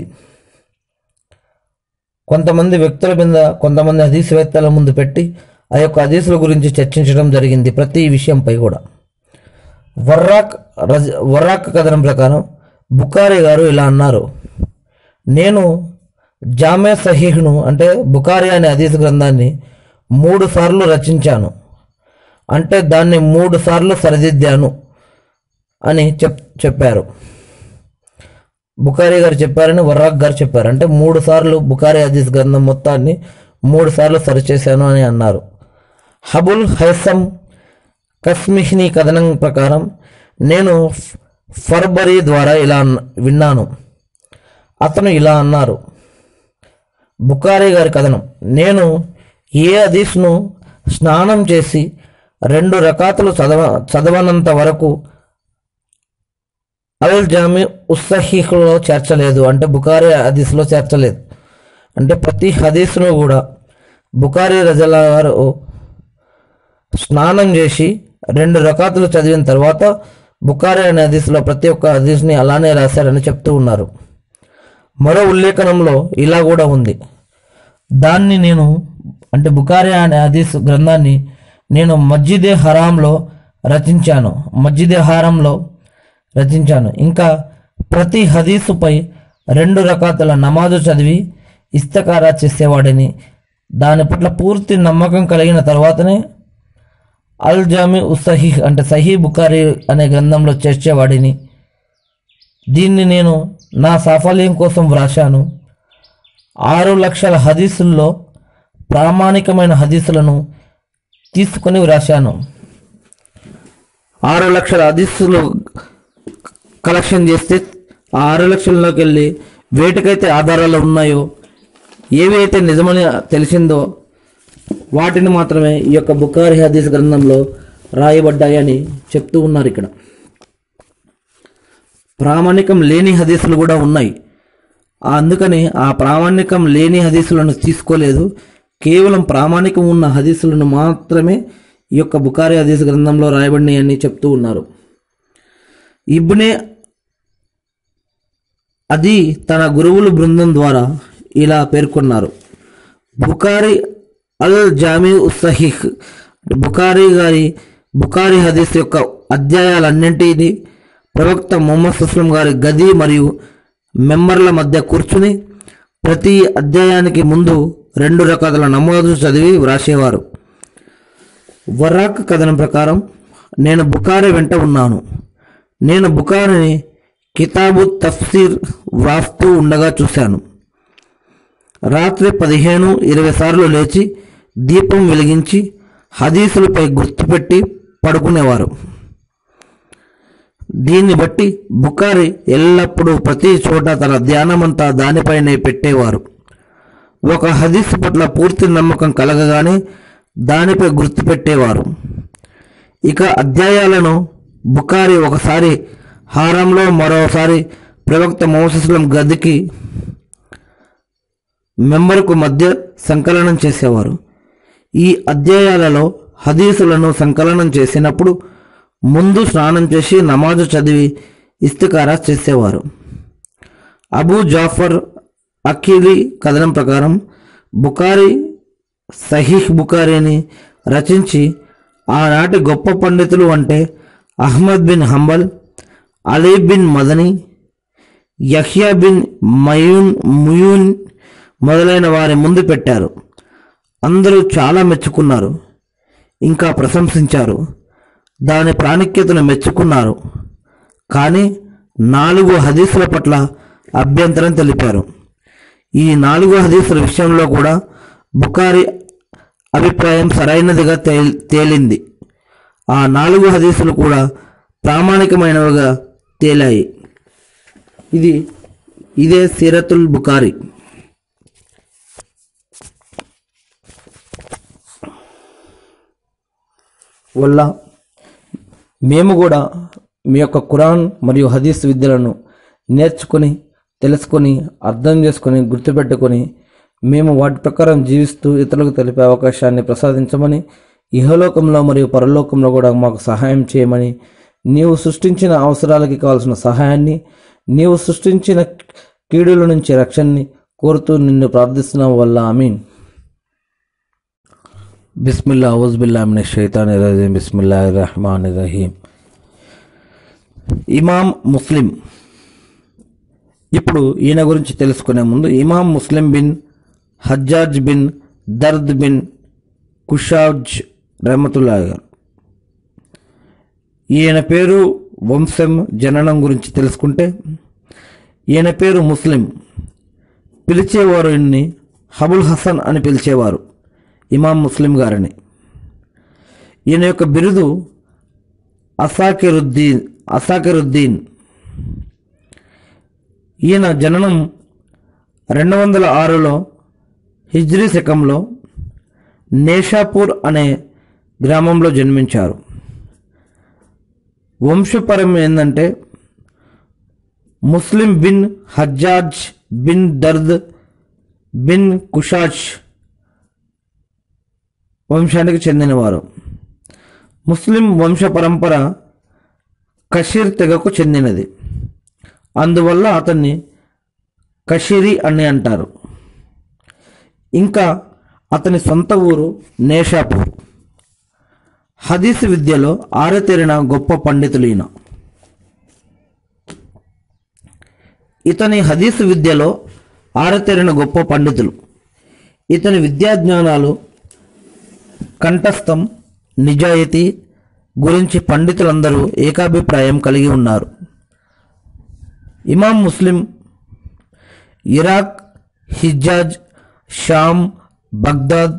కొంతమంది వ్యక్తుల మీద కొంతమంది హదీసువేత్తల ముందు పెట్టి ఆ యొక్క హదీసుల గురించి చర్చించడం జరిగింది ప్రతి విషయంపై కూడా వర్రాక్ రజ వర్రాక్ కథనం ప్రకారం బుకారి గారు ఇలా అన్నారు నేను జామే సహీహ్ను అంటే బుకారి అనే హదీస్ గ్రంథాన్ని మూడు సార్లు రచించాను అంటే దాన్ని మూడు సార్లు సరిదిద్దాను అని చెప్ చెప్పారు బుకారి గారు చెప్పారని వర్రాక్ గారు చెప్పారు అంటే మూడు సార్లు బుకారి హదీస్ గ్రంథం మొత్తాన్ని మూడు సార్లు సరిచేశాను అని అన్నారు హబుల్ హైసమ్ కస్మిహ్ని కథనం ప్రకారం నేను ఫర్బరీ ద్వారా ఇలా అన్న- విన్నాను అతను ఇలా అన్నారు బుకారి గారి కథనం నేను ఏ హదీస్ను స్నానం చేసి రెండు రకాతులు చదవ చదవనంత వరకు అల్ జామి ఉస్సహీహ్లో చేర్చలేదు అంటే బుకారి హదీస్లో చేర్చలేదు అంటే ప్రతి హదీస్ను కూడా బుకారి రజల గారు స్నానం చేసి రెండు రకాతులు చదివిన తర్వాత బుకారి అనే హదీస్లో ప్రతి ఒక్క హదీస్ని అలానే రాశారని చెప్తూ ఉన్నారు మరో ఉల్లేఖనంలో ఇలా కూడా ఉంది దాన్ని నేను అంటే బుకారి అనే హదీస్ గ్రంథాన్ని నేను మస్జిదే హరాంలో రచించాను మస్జిదే హరాంలో రచించాను ఇంకా ప్రతి హదీసుపై రెండు రకాతుల నమాజు చదివి ఇస్తకారా చేసేవాడిని దాని పట్ల పూర్తి నమ్మకం కలిగిన తర్వాతనే అల్ జామి ఉసహీహ్ అంటే సహీ బుకారి అనే గ్రంథంలో చేర్చేవాడిని దీన్ని నేను నా సాఫల్యం కోసం వ్రాశాను ఆరు లక్షల హదీసుల్లో ప్రామాణికమైన హదీసులను తీసుకొని వ్రాశాను ఆరు లక్షల హదీసులు కలెక్షన్ చేస్తే ఆ ఆరు లక్షల్లోకి వెళ్ళి వేటికైతే ఆధారాలు ఉన్నాయో ఏవి అయితే నిజమని తెలిసిందో వాటిని మాత్రమే ఈ యొక్క బుకారి హదీస్ గ్రంథంలో రాయబడ్డాయని చెప్తూ ఉన్నారు ఇక్కడ ప్రామాణికం లేని హదీసులు కూడా ఉన్నాయి అందుకని ఆ ప్రామాణికం లేని హదీసులను తీసుకోలేదు కేవలం ప్రామాణికం ఉన్న హదీసులను మాత్రమే ఈ యొక్క బుకారి హదీస్ గ్రంథంలో రాయబడినాయని చెప్తూ ఉన్నారు ఇబ్నే అది తన గురువుల బృందం ద్వారా ఇలా పేర్కొన్నారు Bukhari al Jami Ussahih Bukhari గారి బుకారి హదీస్ యొక్క అధ్యాయాలన్నింటినీ ప్రవక్త మొహమ్మద్ సుస్లం గారి గది మరియు మెంబర్ల మధ్య కూర్చుని ప్రతి అధ్యాయానికి ముందు రెండు రకాల నమోదు చదివి వ్రాసేవారు వరాక్ కథనం ప్రకారం నేను బుకారి వెంట ఉన్నాను నేను బుకారిని కితాబు తఫ్సీర్ వ్రాస్తూ ఉండగా చూశాను రాత్రి పదిహేను ఇరవై సార్లు లేచి దీపం వెలిగించి హదీసులపై గుర్తుపెట్టి పడుకునేవారు దీన్ని బట్టి బుకారి ఎల్లప్పుడూ ప్రతి చోట తన ధ్యానమంతా దానిపైనే పెట్టేవారు ఒక హదీసు పట్ల పూర్తి నమ్మకం కలగగానే దానిపై గుర్తుపెట్టేవారు ఇక అధ్యాయాలను బుకారి ఒకసారి హారంలో మరోసారి ప్రవక్త మోసస్లం గదికి మెంబర్కు మధ్య సంకలనం చేసేవారు ఈ అధ్యాయాలలో హదీసులను సంకలనం చేసినప్పుడు ముందు స్నానం చేసి నమాజు చదివి ఇస్తికారా చేసేవారు అబూ జాఫర్ అఖీలి కథనం ప్రకారం బుకారి సహీహ్ బుకారిని రచించి ఆనాటి గొప్ప పండితులు అంటే Ahmad bin Hanbal Ali bin Madani Yahya bin Mayun Muyun మొదలైన వారి ముందు పెట్టారు అందరూ చాలా మెచ్చుకున్నారు ఇంకా ప్రశంసించారు దాని ప్రాముఖ్యతను మెచ్చుకున్నారు కానీ నాలుగు హదీసుల పట్ల అభ్యంతరం తెలిపారు ఈ నాలుగు హదీసుల విషయంలో కూడా బుకారి అభిప్రాయం సరైనదిగా తేల్ తేలింది ఆ నాలుగు హదీసులు కూడా ప్రామాణికమైనవిగా తేలాయి ఇది ఇదే సిరతుల్ బుకారి వల్ల మేము కూడా మీ యొక్క ఖురాన్ మరియు హదీస్ విద్యలను నేర్చుకొని తెలుసుకొని అర్థం చేసుకొని గుర్తుపెట్టుకొని మేము వాటి ప్రకారం జీవిస్తూ ఇతరులకు తెలిపే అవకాశాన్ని ప్రసాదించమని ఇహలోకంలో మరియు పరలోకంలో కూడా మాకు సహాయం చేయమని నీవు సృష్టించిన అవసరాలకి కావాల్సిన సహాయాన్ని నీవు సృష్టించిన కీడుల నుంచి రక్షణని కోరుతూ నిన్ను ప్రార్థిస్తున్నాం వల్ల ఆమీన్ బిస్మిల్లా ఔజ్బిల్లా మిన షైతాన్ రజీం బిస్మిల్లా రహమాన్ రహీం ఇమాం ముస్లిం ఇప్పుడు ఈయన గురించి తెలుసుకునే ముందు ఇమాం Muslim bin Hajjaj bin Dard bin Kushaz రహమతుల్లా గారు ఈయన పేరు వంశం జననం గురించి తెలుసుకుంటే ఈయన పేరు ముస్లిం పిలిచేవారు ఈయన్ని హబుల్ హసన్ అని పిలిచేవారు ఇమాం ముస్లిం గారిని ఈయన యొక్క బిరుదు అసాకిరుద్దీన్ అసాకిరుద్దీన్ ఈయన జననం రెండు వందల ఆరులో హిజ్రీ శకంలో నేషాపూర్ అనే గ్రామంలో జన్మించారు వంశపరం ఏంటంటే Muslim bin Hajjaj bin Dard bin Kushaz వంశానికి చెందినవారు ముస్లిం వంశ పరంపర కషీర్ తెగకు చెందినది అందువల్ల అతన్ని కషీరి అని అంటారు ఇంకా అతని సొంత ఊరు నేషాపూర్ హదీస్ విద్యలో ఆరతేరిన గొప్ప పండితులు ఈయన ఇతని హదీస్ విద్యలో ఆరతేరిన గొప్ప పండితులు ఇతని విద్యాజ్ఞానాలు కంఠస్థం నిజాయితీ గురించి పండితులందరూ ఏకాభిప్రాయం కలిగి ఉన్నారు ఇమాం Muslim Iraq Hijaz Sham Baghdad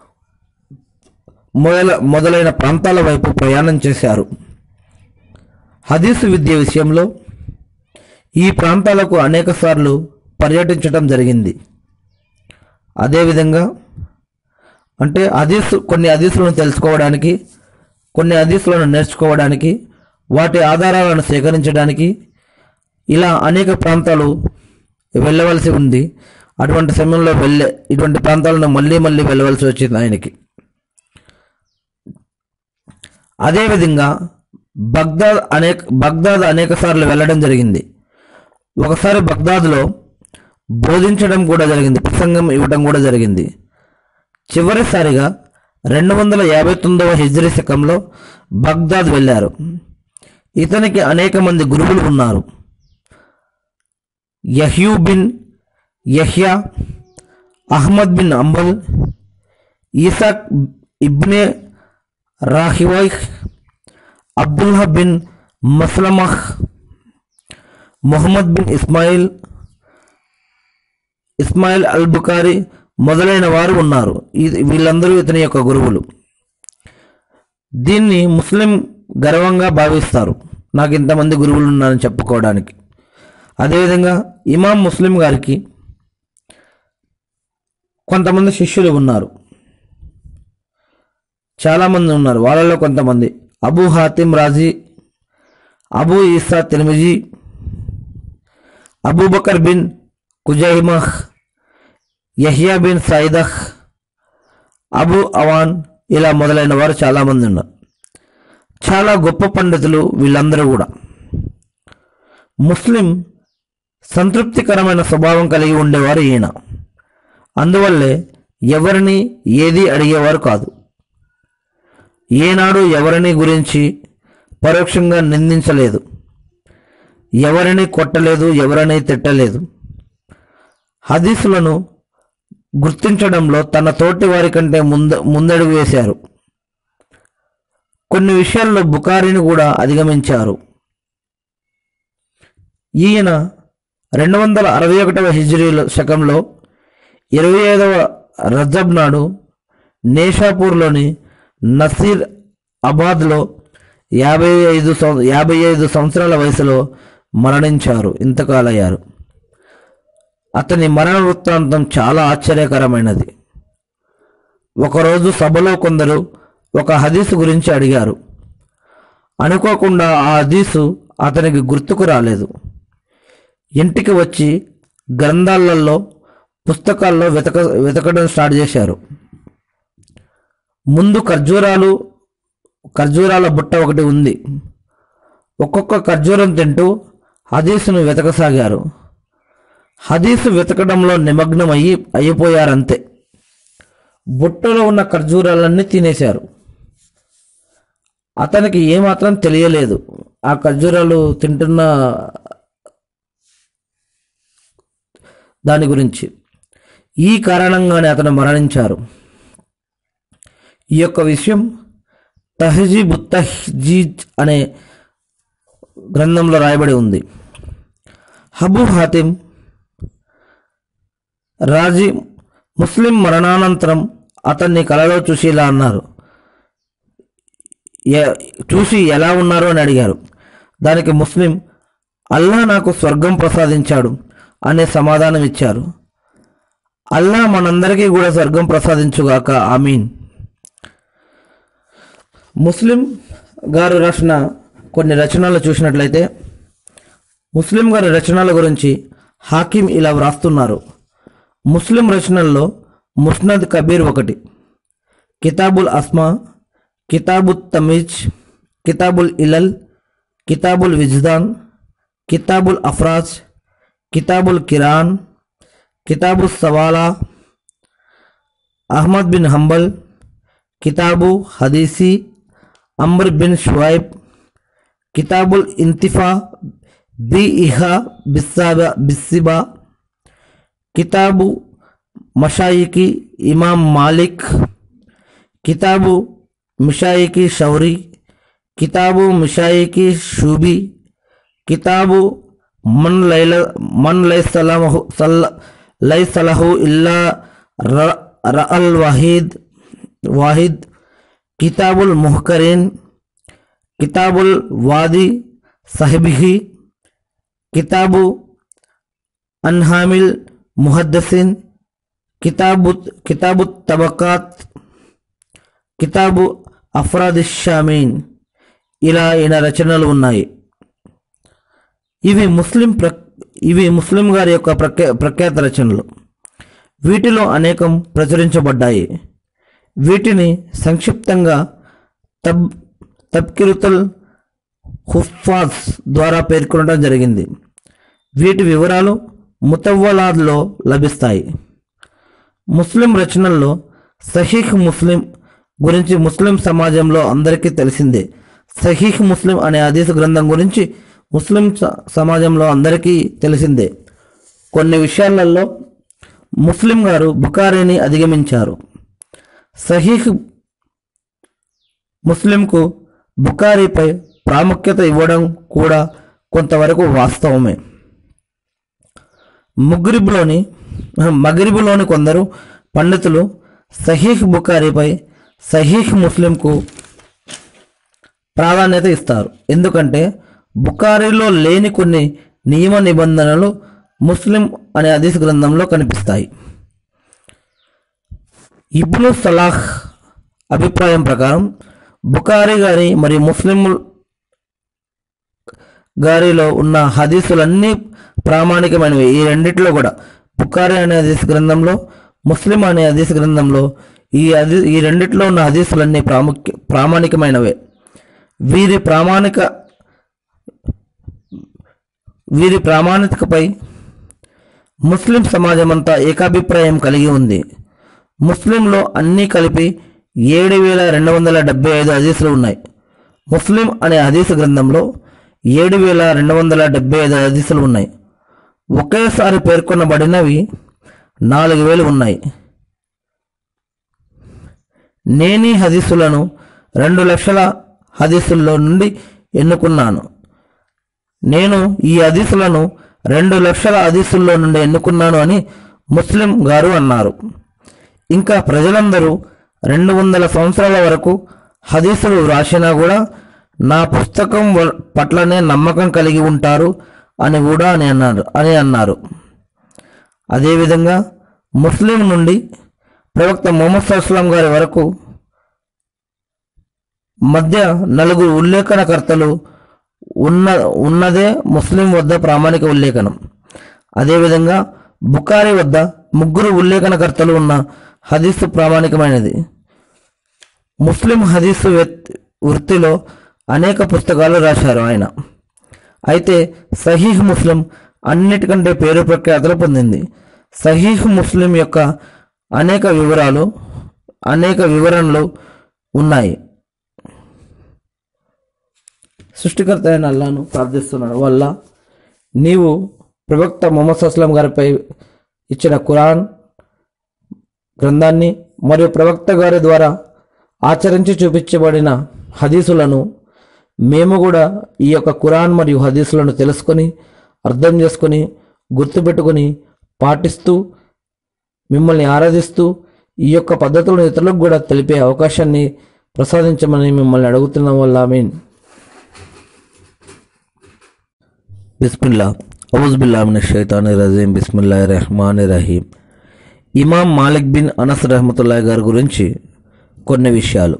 మొదల మొదలైన ప్రాంతాల వైపు ప్రయాణం చేశారు హదీసు విద్య విషయంలో ఈ ప్రాంతాలకు అనేకసార్లు పర్యటించడం జరిగింది అదేవిధంగా అంటే హదీసు కొన్ని హదీసులను తెలుసుకోవడానికి కొన్ని హదీసులను నేర్చుకోవడానికి వాటి ఆధారాలను సేకరించడానికి ఇలా అనేక ప్రాంతాలు వెళ్ళవలసి ఉంది అటువంటి సమయంలో వెళ్ళే ఇటువంటి ప్రాంతాలను మళ్ళీ మళ్ళీ వెళ్ళవలసి వచ్చింది ఆయనకి అదేవిధంగా బగ్దాద్ అనేక బగ్దాద్ అనేక సార్లు వెళ్ళడం జరిగింది ఒకసారి బగ్దాద్లో బోధించడం కూడా జరిగింది ప్రసంగం ఇవ్వడం కూడా జరిగింది చివరిసారిగా రెండు వందల యాభై తొమ్మిదవ హిజ్రీ శకంలో బగ్దాద్ వెళ్ళారు ఇతనికి అనేక మంది గురువులు ఉన్నారు Yahya bin Yahya Ahmad bin Hanbal Ishaq ibn Rahwayh Abdullah bin Maslamah Muhammad bin Ismail Ismail al Bukhari మొదలైన వారు ఉన్నారు ఇది వీళ్ళందరూ ఇతని యొక్క గురువులు దీన్ని ముస్లిం గర్వంగా భావిస్తారు నాకు ఇంతమంది గురువులు ఉన్నారని చెప్పుకోవడానికి అదేవిధంగా ఇమాం ముస్లిం గారికి కొంతమంది శిష్యులు ఉన్నారు చాలామంది ఉన్నారు వాళ్ళలో కొంతమంది Abu Hatim Razi Abu Isa Tirmizi Abubakar bin Khuzaimah Yahya bin Saidah Abu Awan ఇలా మొదలైన వారు చాలామంది ఉన్నారు చాలా గొప్ప పండితులు వీళ్ళందరూ కూడా ముస్లిం సంతృప్తికరమైన స్వభావం కలిగి ఉండేవారు ఈయన అందువల్లే ఎవరిని ఏది అడిగేవారు కాదు ఏనాడు ఎవరిని గురించి పరోక్షంగా నిందించలేదు ఎవరిని కొట్టలేదు ఎవరిని తిట్టలేదు హదీసులను గుర్తించడంలో తన తోటి వారి కంటే ముంద ముందడుగు వేశారు కొన్ని విషయాల్లో బుకారిని కూడా అధిగమించారు ఈయన రెండు వందల అరవై ఒకటవ హిజ్రీలో శకంలో ఇరవై ఐదవ రజబ్ నాడు నేషాపూర్లోని నసీర్ అబాద్లో యాభై ఐదు సం యాభై ఐదు సంవత్సరాల వయసులో మరణించారు ఇంతకాలయ్యారు అతని మరణ వృత్తాంతం చాలా ఆశ్చర్యకరమైనది ఒకరోజు సభలో కొందరు ఒక హదీసు గురించి అడిగారు అనుకోకుండా ఆ హదీసు అతనికి గుర్తుకు రాలేదు ఇంటికి వచ్చి గ్రంథాలలో పుస్తకాల్లో వెతక వెతకడం స్టార్ట్ చేశారు ముందు ఖర్జూరాలు ఖర్జూరాల బుట్ట ఒకటి ఉంది ఒక్కొక్క ఖర్జూరం తింటూ హదీసును వెతకసాగారు హదీసు వెతకడంలో నిమగ్నమయ్యి అయిపోయారంతే బుట్టలో ఉన్న ఖర్జూరాలన్నీ తినేశారు అతనికి ఏమాత్రం తెలియలేదు ఆ ఖర్జూరాలు తింటున్న దాని గురించి ఈ కారణంగానే అతను మరణించారు ఈ యొక్క విషయం తహజీబ్ తహజీజ్ అనే గ్రంథంలో రాయబడి ఉంది హబు హాతిం రాజీ ముస్లిం మరణానంతరం అతన్ని కలలో చూసి ఇలా అన్నారు ఎ- చూసి ఎలా ఉన్నారు అని అడిగారు దానికి ముస్లిం అల్లా నాకు స్వర్గం ప్రసాదించాడు అనే సమాధానం ఇచ్చారు అల్లా మనందరికీ కూడా స్వర్గం ప్రసాదించుగాక ఆమీన్ ముస్లిం గారు రాసిన కొన్ని రచనలు చూసినట్లయితే ముస్లిం గారి రచనల గురించి హాకిం ఇలా వ్రాస్తున్నారు ముస్లిం రచనల్లో ముస్నద్ కబీర్ ఒకటి కితాబుల్ అస్మా కితాబుల్ తమీజ్ కితాబుల్ ఇలల్ కితాబుల్ విజ్దాన్ కితాబుల్ అఫ్రాజ్ కితాబుల్ కిరాన్ కితాబు సవాలా అహ్మద్ బిన్ హంబల్ కితాబు హదీసి అమ్ర్ బిన్ షువైబ్ కితాబుల్ ఇంతిఫా బి ఇహా బిస్సాబా బిస్సిబా కితాబు మషాయికి ఇమాం మాలిక్ కితాబు మిషాయికి షౌరి కితాబు మిషాయికి షూబి కితాబు మన్ లైల మన్ లై సలామహు సల్ల లైస లహు ఇల్లా ర- రఅల్ వహీద్ వాహిద్ కితాబుల్ ముహకరీన్ కితాబుల్ వాది సహిబిహి కితాబు అన్హామిల్ ముహద్దసిన్ కితాబు కితాబు తబకాత్ కితాబు అఫ్రాదిషామీన్ ఇలా ఈయన రచనలు ఉన్నాయి ఇవి ముస్లిం ప్ర ఇవి ముస్లిం గారి యొక్క ప్రఖ్యా ప్రఖ్యాత రచనలు వీటిలో అనేకం ప్రచురించబడ్డాయి వీటిని సంక్షిప్తంగా తబ్ తబ్కిరుతల్ హుఫాజ్ ద్వారా పేర్కొనడం జరిగింది వీటి వివరాలు ముతవ్వలాద్లో లభిస్తాయి ముస్లిం రచనల్లో సహీహ్ ముస్లిం గురించి ముస్లిం సమాజంలో అందరికీ తెలిసిందే సహీహ్ ముస్లిం అనే హదీస్ గ్రంథం గురించి ముస్లిం స- సమాజంలో అందరికీ తెలిసిందే కొన్ని విషయాలలో ముస్లిం గారు బుకారీని అధిగమించారు సహీహ్ ముస్లింకు బుకారీపై ప్రాముఖ్యత ఇవ్వడం కూడా కొంతవరకు వాస్తవమే ముగ్రిబ్లోని మగ్రిబ్లోని కొందరు పండితులు సహీహ్ బుకారీపై సహీహ్ ముస్లింకు ప్రాధాన్యత ఇస్తారు ఎందుకంటే బుకారీలో లేని కొన్ని నియమ నిబంధనలు ముస్లిం అనే హదీస్ గ్రంథంలో కనిపిస్తాయి ఇబ్ను సలాహ్ అభిప్రాయం ప్రకారం బుకారీ గారి మరియు ముస్లిం గారిలో ఉన్న హదీసులన్నీ ప్రామాణికమైనవి ఈ రెండిట్లో కూడా బుకారీ అనే హదీస్ గ్రంథంలో ముస్లిం అనే హదీస్ గ్రంథంలో ఈ హదీ ఈ రెండిట్లో ఉన్న హదీసులన్నీ ప్రాముఖ్య ప్రామాణికమైనవే వీరి ప్రామాణిక వీరి ప్రామాణికపై ముస్లిం సమాజం అంతా ఏకాభిప్రాయం కలిగి ఉంది ముస్లింలో అన్నీ కలిపి ఏడు వేల రెండు వందల డెబ్బై ఐదు హదీసులు ఉన్నాయి ముస్లిం అనే హదీసు గ్రంథంలో ఏడు వేల రెండు వందల డెబ్బై ఐదు హదీసులు ఉన్నాయి ఒకేసారి పేర్కొనబడినవి నాలుగు వేలు ఉన్నాయి నేనీ హదీసులను రెండు లక్షల హదీసుల్లో నుండి ఎన్నుకున్నాను నేను ఈ హదీసులను రెండు లక్షల హదీసుల్లో నుండి ఎన్నుకున్నాను అని ముస్లిం గారు అన్నారు ఇంకా ప్రజలందరూ రెండు వందల సంవత్సరాల వరకు హదీసులు వ్రాసినా కూడా నా పుస్తకం వ- పట్లనే నమ్మకం కలిగి ఉంటారు అని కూడా అని అన్నారు అని అన్నారు అదేవిధంగా ముస్లిం నుండి ప్రవక్త ముహమ్మద్ సల్లాం గారి వరకు మధ్య నలుగురు ఉల్లేఖనకర్తలు ఉన్న ఉన్నదే ముస్లిం వద్ద ప్రామాణిక ఉల్లేఖనం అదేవిధంగా బుకారి వద్ద ముగ్గురు ఉల్లేఖనకర్తలు ఉన్న హదీసు ప్రామాణికమైనది ముస్లిం హదీసు వ్యత్- వృత్తిలో అనేక పుస్తకాలు రాశారు ఆయన అయితే సహీహ్ ముస్లిం అన్నిటికంటే పేరు ప్రఖ్యాతలు పొందింది సహీహ్ ముస్లిం యొక్క అనేక వివరాలు అనేక వివరణలు ఉన్నాయి సృష్టికర్త అయిన అల్లాను ప్రార్థిస్తున్నాడు వల్ల నీవు ప్రవక్త మొహమ్మద్ అస్లాం గారిపై ఇచ్చిన ఖురాన్ గ్రంథాన్ని మరియు ప్రవక్త గారి ద్వారా ఆచరించి చూపించబడిన హదీసులను మేము కూడా ఈ యొక్క ఖురాన్ మరియు హదీసులను తెలుసుకొని అర్థం చేసుకొని గుర్తుపెట్టుకొని పాటిస్తూ మిమ్మల్ని ఆరాధిస్తూ ఈ యొక్క పద్ధతులను ఇతరులకు కూడా తెలిపే అవకాశాన్ని ప్రసాదించమని మిమ్మల్ని అడుగుతున్నాం వల్ల మీన్ బిస్మిల్లా ఔజ్బిల్లా మిన షైతాన్ రజీం బిస్మిల్లా రెహమాన్ రహీం ఇమాం మాలిక్ బిన్ అనస్ రహమతుల్లా గారి గురించి కొన్ని విషయాలు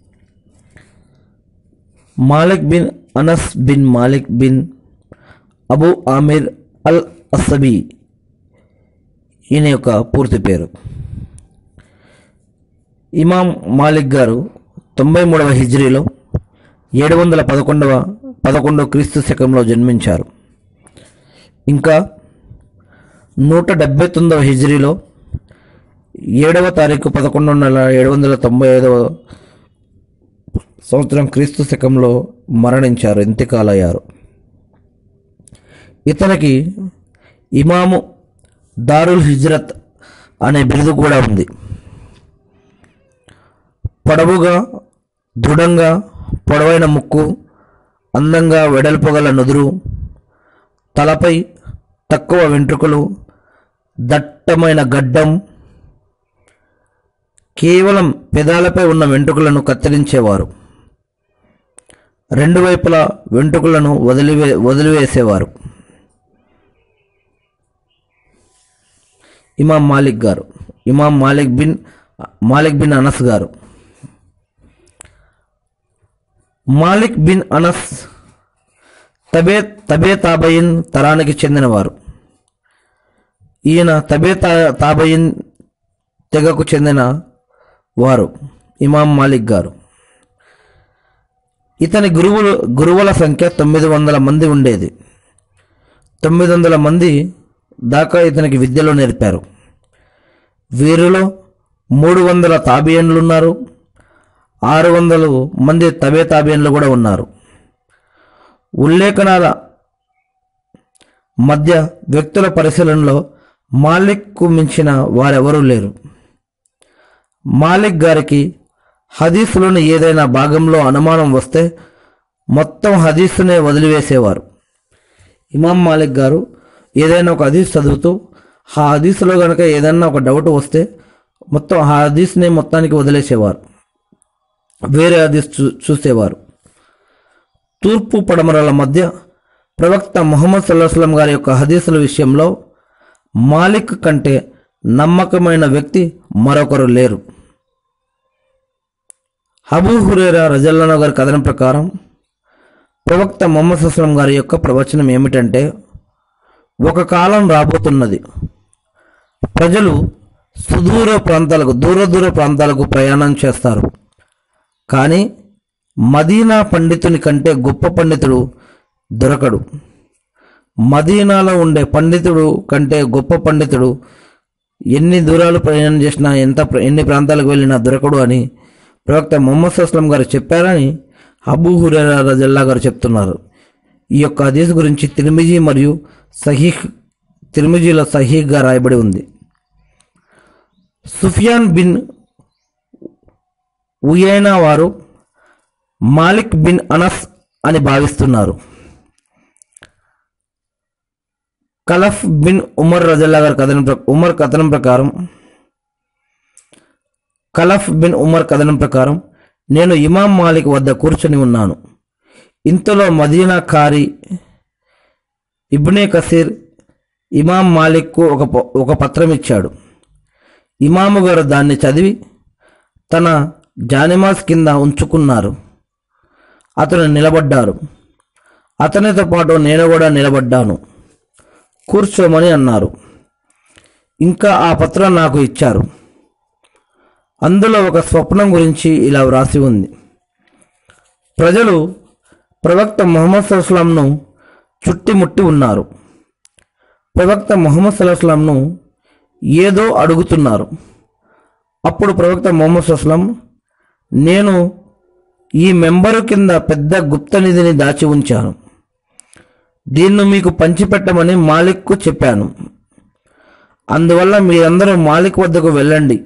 Malik bin Anas bin Malik bin Abu Amir al Asbahi ఈయన యొక్క పూర్తి పేరు ఇమాం మాలిక్ గారు తొంభై మూడవ హిజ్రీలో ఏడు వందల పదకొండవ పదకొండవ క్రీస్తు శకంలో జన్మించారు ఇంకా నూట డెబ్బై తొమ్మిదవ హిజ్రీలో ఏడవ తారీఖు పదకొండు వందల ఏడు వందల తొంభై ఐదవ సంవత్సరం క్రీస్తు శకంలో మరణించారు ఇంతికాలయ్యారు ఇతనికి ఇమాము దారుల్ హిజ్రత్ అనే బిరుదు కూడా ఉంది పొడవుగా దృఢంగా పొడవైన ముక్కు అందంగా వెడల్పుగల నుదురు తలపై తక్కువ వెంట్రుకలు దట్టమైన గడ్డం కేవలం పెదాలపై ఉన్న వెంట్రుకలను కత్తిరించేవారు రెండు వైపులా వెంట్రుకలను వదిలివే వదిలివేసేవారు ఇమాం మాలిక్ గారు ఇమాం Malik bin Malik bin Anas గారు మాలిక్ బిన్ అనస్ తబే తబే తాబయిన్ తరానికి చెందినవారు ఈయన తబే తా తాబయిన్ తెగకు చెందిన వారు ఇమాం మాలిక్ గారు ఇతని గురువులు గురువుల సంఖ్య తొమ్మిది వందల మంది ఉండేది తొమ్మిది వందల మంది దాకా ఇతనికి విద్యలో నేర్పారు వీరిలో మూడు వందల తాబియన్లు ఉన్నారు ఆరు వందలు మంది తబే తాబియన్లు కూడా ఉన్నారు ఉల్లేఖనాల మధ్య వ్యక్తుల పరిశీలనలో మాలిక్కు మించిన వారెవరూ లేరు మాలిక్ గారికి హదీసులోని ఏదైనా భాగంలో అనుమానం వస్తే మొత్తం హదీసునే వదిలివేసేవారు ఇమాం మాలిక్ గారు ఏదైనా ఒక హదీస్ చదువుతూ ఆ హదీసులో కనుక ఏదైనా ఒక డౌట్ వస్తే మొత్తం ఆ హదీస్ని మొత్తానికి వదిలేసేవారు వేరే హదీస్ చూ చూసేవారు తూర్పు పడమరల మధ్య ప్రవక్త ముహమ్మద్ సల్లాహం గారి యొక్క హదీసుల విషయంలో మాలిక్ కంటే నమ్మకమైన వ్యక్తి మరొకరు లేరు అబూ హురేరా రజల్లానో గారి కథనం ప్రకారం ప్రవక్త ముహమ్మద్ అస్లం గారి యొక్క ప్రవచనం ఏమిటంటే ఒక కాలం రాబోతున్నది ప్రజలు సుదూర ప్రాంతాలకు దూర దూర ప్రాంతాలకు ప్రయాణం చేస్తారు కానీ మదీనా పండితుని కంటే గొప్ప పండితుడు దొరకడు మదీనాలో ఉండే పండితుడు కంటే గొప్ప పండితుడు ఎన్ని దూరాలు ప్రయాణం చేసినా ఎంత ప్ర- ఎన్ని ప్రాంతాలకు వెళ్ళినా దొరకడు అని ప్రవక్త మొహమ్మద్ అస్లం గారు చెప్పారని అబూ హురేరా రజల్లా గారు చెప్తున్నారు ఈ యొక్క హదీస్ గురించి తిరుమిజీ మరియు సహీహ్ తిరుమిజీలో సహీహ్గా రాయబడి ఉంది సుఫియాన్ బిన్ ఉయైనా వారు మాలిక్ బిన్ అనస్ అని భావిస్తున్నారు కలఫ్ బిన్ ఉమర్ రజల్లా గారి కథనం ప్ర- ఉమర్ కథనం ప్రకారం కలఫ్ బిన్ ఉమర్ కథనం ప్రకారం నేను ఇమాం మాలిక్ వద్ద కూర్చొని ఉన్నాను ఇంతలో మదీనా కారి ఇబ్నే కసీర్ ఇమాం మాలిక్కు ఒక ప- ఒక పత్రం ఇచ్చాడు ఇమాము గారు దాన్ని చదివి తన జానిమాస్ కింద ఉంచుకున్నారు అతను నిలబడ్డారు అతనితో పాటు నేను కూడా నిలబడ్డాను కూర్చోమని అన్నారు ఇంకా ఆ పత్రం నాకు ఇచ్చారు అందులో ఒక స్వప్నం గురించి ఇలా వ్రాసి ఉంది ప్రజలు ప్రవక్త ముహమ్మద్ సల్లాంను చుట్టిముట్టి ఉన్నారు ప్రవక్త ముహమ్మద్ సల్లాంను ఏదో అడుగుతున్నారు అప్పుడు ప్రవక్త ముహమ్మద్ సల్లాం నేను ఈ మెంబరు కింద పెద్ద గుప్త నిధిని దాచి ఉంచాను దీన్ని మీకు పంచిపెట్టమని మాలిక్కు చెప్పాను అందువల్ల మీరందరూ మాలిక్ వద్దకు వెళ్ళండి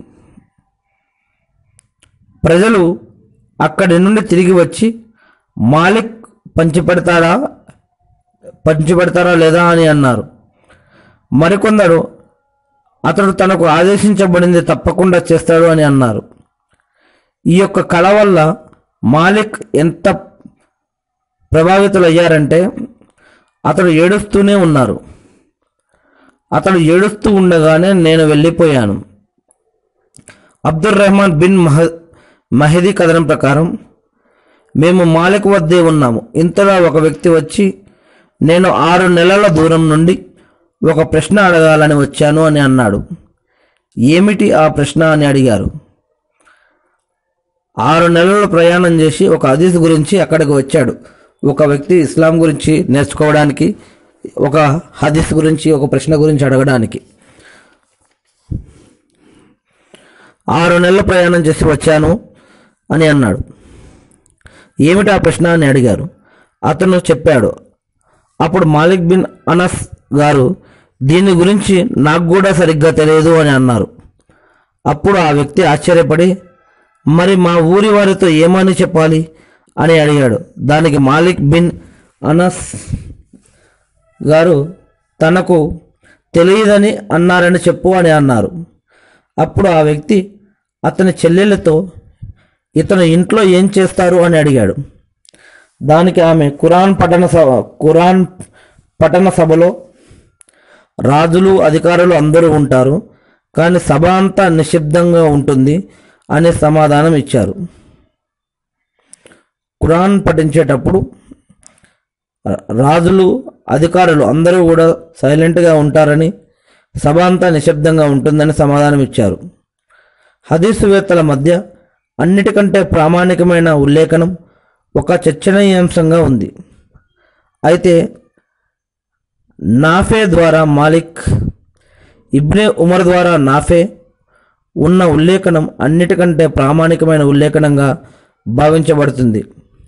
ప్రజలు అక్కడి నుండి తిరిగి వచ్చి మాలిక్ పంచిపెడతాడా పంచిపెడతారా లేదా అని అన్నారు మరికొందరు అతడు తనకు ఆదేశించబడింది తప్పకుండా చేస్తాడు అని అన్నారు ఈ యొక్క కళ వల్ల మాలిక్ ఎంత ప్రభావితులయ్యారంటే అతడు ఏడుస్తూనే ఉన్నారు అతడు ఏడుస్తూ ఉండగానే నేను వెళ్ళిపోయాను అబ్దుల్ రెహమాన్ బిన్ మహ మహదీ కథనం ప్రకారం మేము మాలిక్ వద్దే ఉన్నాము ఇంతలో ఒక వ్యక్తి వచ్చి నేను ఆరు నెలల దూరం నుండి ఒక ప్రశ్న అడగాలని వచ్చాను అని అన్నాడు ఏమిటి ఆ ప్రశ్న అని అడిగారు ఆరు నెలలు ప్రయాణం చేసి ఒక హదీస్ గురించి అక్కడికి వచ్చాడు ఒక వ్యక్తి ఇస్లాం గురించి నేర్చుకోవడానికి ఒక హదీస్ గురించి ఒక ప్రశ్న గురించి అడగడానికి ఆరు నెలలు ప్రయాణం చేసి వచ్చాను అని అన్నాడు ఏమిటి ఆ ప్రశ్న అని అడిగారు అతను చెప్పాడు అప్పుడు మాలిక్ బిన్ అనస్ గారు దీని గురించి నాకు కూడా సరిగ్గా తెలియదు అని అన్నారు అప్పుడు ఆ వ్యక్తి ఆశ్చర్యపడి మరి మా ఊరి వారితో ఏమని చెప్పాలి అని అడిగాడు దానికి మాలిక్ బిన్ అనస్ గారు తనకు తెలియదని అన్నారని చెప్పు అని అన్నారు అప్పుడు ఆ వ్యక్తి అతని చెల్లెలతో ఇతను ఇంట్లో ఏం చేస్తారు అని అడిగాడు దానికి ఆమె ఖురాన్ పఠన సభ ఖురాన్ పఠన సభలో రాజులు అధికారులు అందరూ ఉంటారు కానీ సభ అంతా నిశ్శబ్దంగా ఉంటుంది అనే సమాధానం ఇచ్చారు ఖురాన్ పఠించేటప్పుడు రాజులు అధికారులు అందరూ కూడా సైలెంట్గా ఉంటారని సభ అంతా నిశ్శబ్దంగా ఉంటుందని సమాధానం ఇచ్చారు హదీసువేత్తల మధ్య అన్నిటికంటే ప్రామాణికమైన ఉల్లేఖనం ఒక చర్చనీయాంశంగా ఉంది అయితే నాఫే ద్వారా మాలిక్ ఇబ్నే ఉమర్ ద్వారా నాఫే ఉన్న ఉల్లేఖనం అన్నిటికంటే ప్రామాణికమైన ఉల్లేఖనంగా భావించబడుతుంది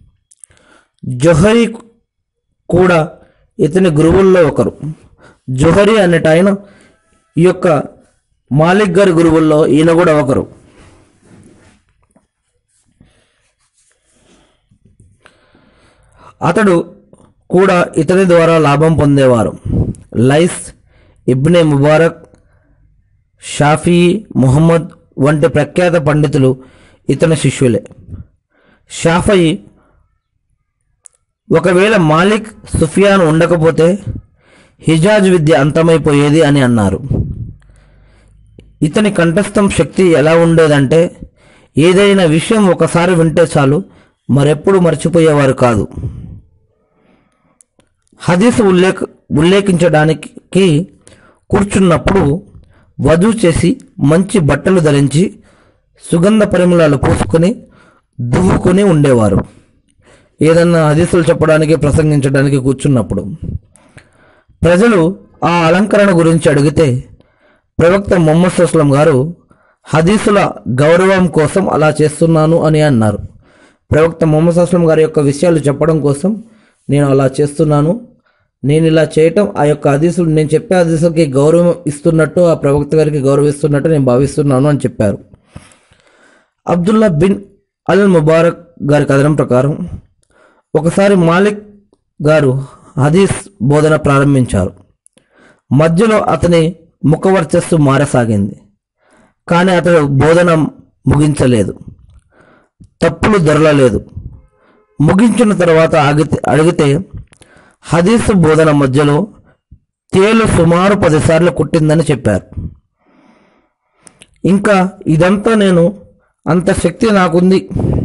జొహరి కూడా ఇతని గురువుల్లో ఒకరు జొహరి అనేట ఆయన ఈ యొక్క మాలిక్ గారి గురువుల్లో ఈయన కూడా ఒకరు అతడు కూడా ఇతని ద్వారా లాభం పొందేవారు లైస్ ఇబ్నే ముబారక్ షాఫీ ముహమ్మద్ వంటి ప్రఖ్యాత పండితులు ఇతని శిష్యులే షాఫీ ఒకవేళ మాలిక్ సుఫియాన్ ఉండకపోతే హిజాజ్ విద్య అంతమైపోయేది అని అన్నారు ఇతని కంఠస్థం శక్తి ఎలా ఉండేదంటే ఏదైనా విషయం ఒకసారి వింటే చాలు మరెప్పుడు మర్చిపోయేవారు కాదు హదీస్ ఉల్లేఖ ఉల్లేఖించడానికి కూర్చున్నప్పుడు వధు చేసి మంచి బట్టలు ధరించి సుగంధ పరిమళాలు పూసుకొని దువ్వుకొని ఉండేవారు ఏదన్నా హదీసులు చెప్పడానికి ప్రసంగించడానికి కూర్చున్నప్పుడు ప్రజలు ఆ అలంకరణ గురించి అడిగితే ప్రవక్త మొహమ్మద్ సుస్లం గారు హదీసుల గౌరవం కోసం అలా చేస్తున్నాను అని అన్నారు ప్రవక్త మొహమ్మద్ సుస్లం గారి యొక్క విషయాలు చెప్పడం కోసం నేను అలా చేస్తున్నాను నేను ఇలా చేయటం ఆ యొక్క హదీసులు నేను చెప్పే హదీసులకి గౌరవం ఇస్తున్నట్టు ఆ ప్రవక్త గారికి గౌరవిస్తున్నట్టు నేను భావిస్తున్నాను అని చెప్పారు అబ్దుల్లా బిన్ అల్ ముబారక్ గారి కథనం ప్రకారం ఒకసారి మాలిక్ గారు హదీస్ బోధన ప్రారంభించారు మధ్యలో అతని ముఖవర్చస్సు మారసాగింది కానీ అతడు బోధన ముగించలేదు తప్పులు దొరలలేదు ముగించిన తర్వాత ఆగితే అడిగితే హదీసు బోధన మధ్యలో తేలు సుమారు పదిసార్లు కుట్టిందని చెప్పారు ఇంకా ఇదంతా నేను అంత శక్తి నాకుంది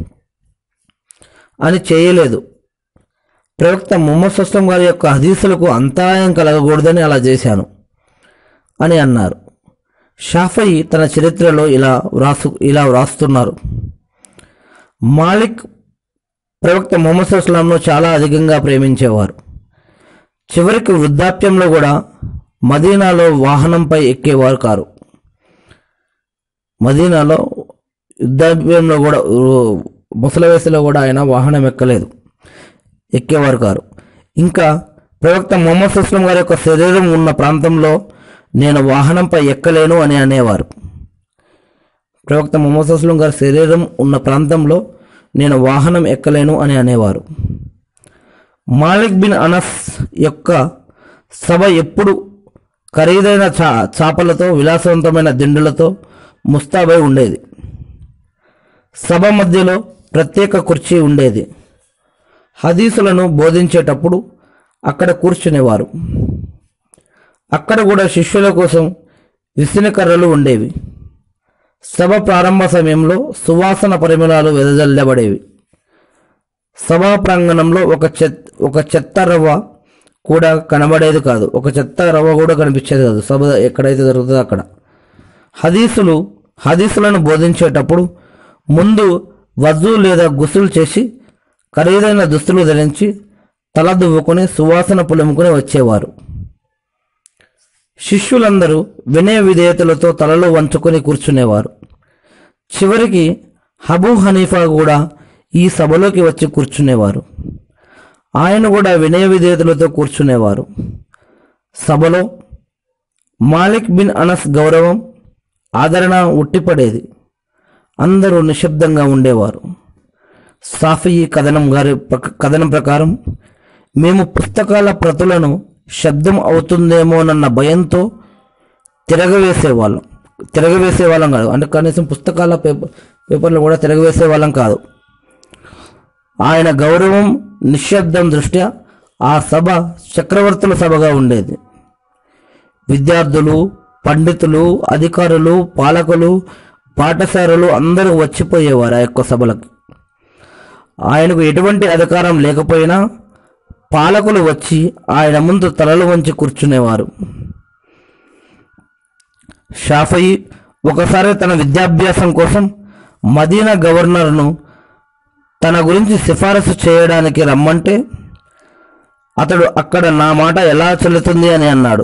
అని చేయలేదు ప్రవక్త ముహమ్మద్ సుస్లం గారి యొక్క హదీసులకు అంతరాయం కలగకూడదని అలా చేశాను అని అన్నారు షాఫయి తన చరిత్రలో ఇలా వ్రాసు ఇలా వ్రాస్తున్నారు మాలిక్ ప్రవక్త ముహమ్మద్ సుస్లాంను చాలా అధికంగా ప్రేమించేవారు చివరికి వృద్ధాప్యంలో కూడా మదీనాలో వాహనంపై ఎక్కేవారు కారు మదీనాలో వృద్ధాప్యంలో కూడా ముసలి వయసులో కూడా ఆయన వాహనం ఎక్కలేదు ఎక్కేవారు కారు ఇంకా ప్రవక్త మొహమ్మద్ సుస్లం గారి యొక్క శరీరం ఉన్న ప్రాంతంలో నేను వాహనంపై ఎక్కలేను అని అనేవారు ప్రవక్త మొహమ్మద్ సుస్లం గారి శరీరం ఉన్న ప్రాంతంలో నేను వాహనం ఎక్కలేను అని అనేవారు మాలిక్ బిన్ అనస్ యొక్క సభ ఎప్పుడు ఖరీదైన చా చాపలతో విలాసవంతమైన దిండులతో ముస్తాబై ఉండేది సభ మధ్యలో ప్రత్యేక కుర్చీ ఉండేది హదీసులను బోధించేటప్పుడు అక్కడ కూర్చునేవారు అక్కడ కూడా శిష్యుల కోసం విసిన కర్రలు ఉండేవి సభ ప్రారంభ సమయంలో సువాసన పరిమళాలు వెదజల్లబడేవి సభా ప్రాంగణంలో ఒక చెత్ ఒక చెత్త రవ్వ కూడా కనబడేది కాదు ఒక చెత్త రవ్వ కూడా కనిపించేది కాదు సభ ఎక్కడైతే జరుగుతుందో అక్కడ హదీసులు హదీసులను బోధించేటప్పుడు ముందు వజు లేదా గుసులు చేసి ఖరీదైన దుస్తులు ధరించి తల దువ్వుకొని సువాసన పులుముకొని వచ్చేవారు శిష్యులందరూ వినయ విధేయతలతో తలలు వంచుకొని కూర్చునేవారు చివరికి హబూ హనీఫా కూడా ఈ సభలోకి వచ్చి కూర్చునేవారు ఆయన కూడా వినయ విధేయతలతో కూర్చునేవారు సభలో మాలిక్ బిన్ అనస్ గౌరవం ఆదరణ ఉట్టిపడేది అందరూ నిశ్శబ్దంగా ఉండేవారు సాఫీ కథనం గారి ప్రక- కథనం ప్రకారం మేము పుస్తకాల ప్రతులను శబ్దం అవుతుందేమోనన్న భయంతో తిరగవేసే వాళ్ళం తిరగవేసే వాళ్ళం కాదు అంటే కనీసం పుస్తకాల పేపర్ పేపర్లు కూడా తిరగవేసే వాళ్ళం కాదు ఆయన గౌరవం నిశ్శబ్దం దృష్ట్యా ఆ సభ చక్రవర్తుల సభగా ఉండేది విద్యార్థులు పండితులు అధికారులు పాలకులు పాఠశాలలు అందరూ వచ్చిపోయేవారు ఆ యొక్క సభలకు ఆయనకు ఎటువంటి అధికారం లేకపోయినా పాలకులు వచ్చి ఆయన ముందు తలలు వంచి కూర్చునేవారు షాఫయి ఒకసారి తన విద్యాభ్యాసం కోసం మదీనా గవర్నర్ను తన గురించి సిఫారసు చేయడానికి రమ్మంటే అతడు అక్కడ నా మాట ఎలా చెల్లుతుంది అని అన్నాడు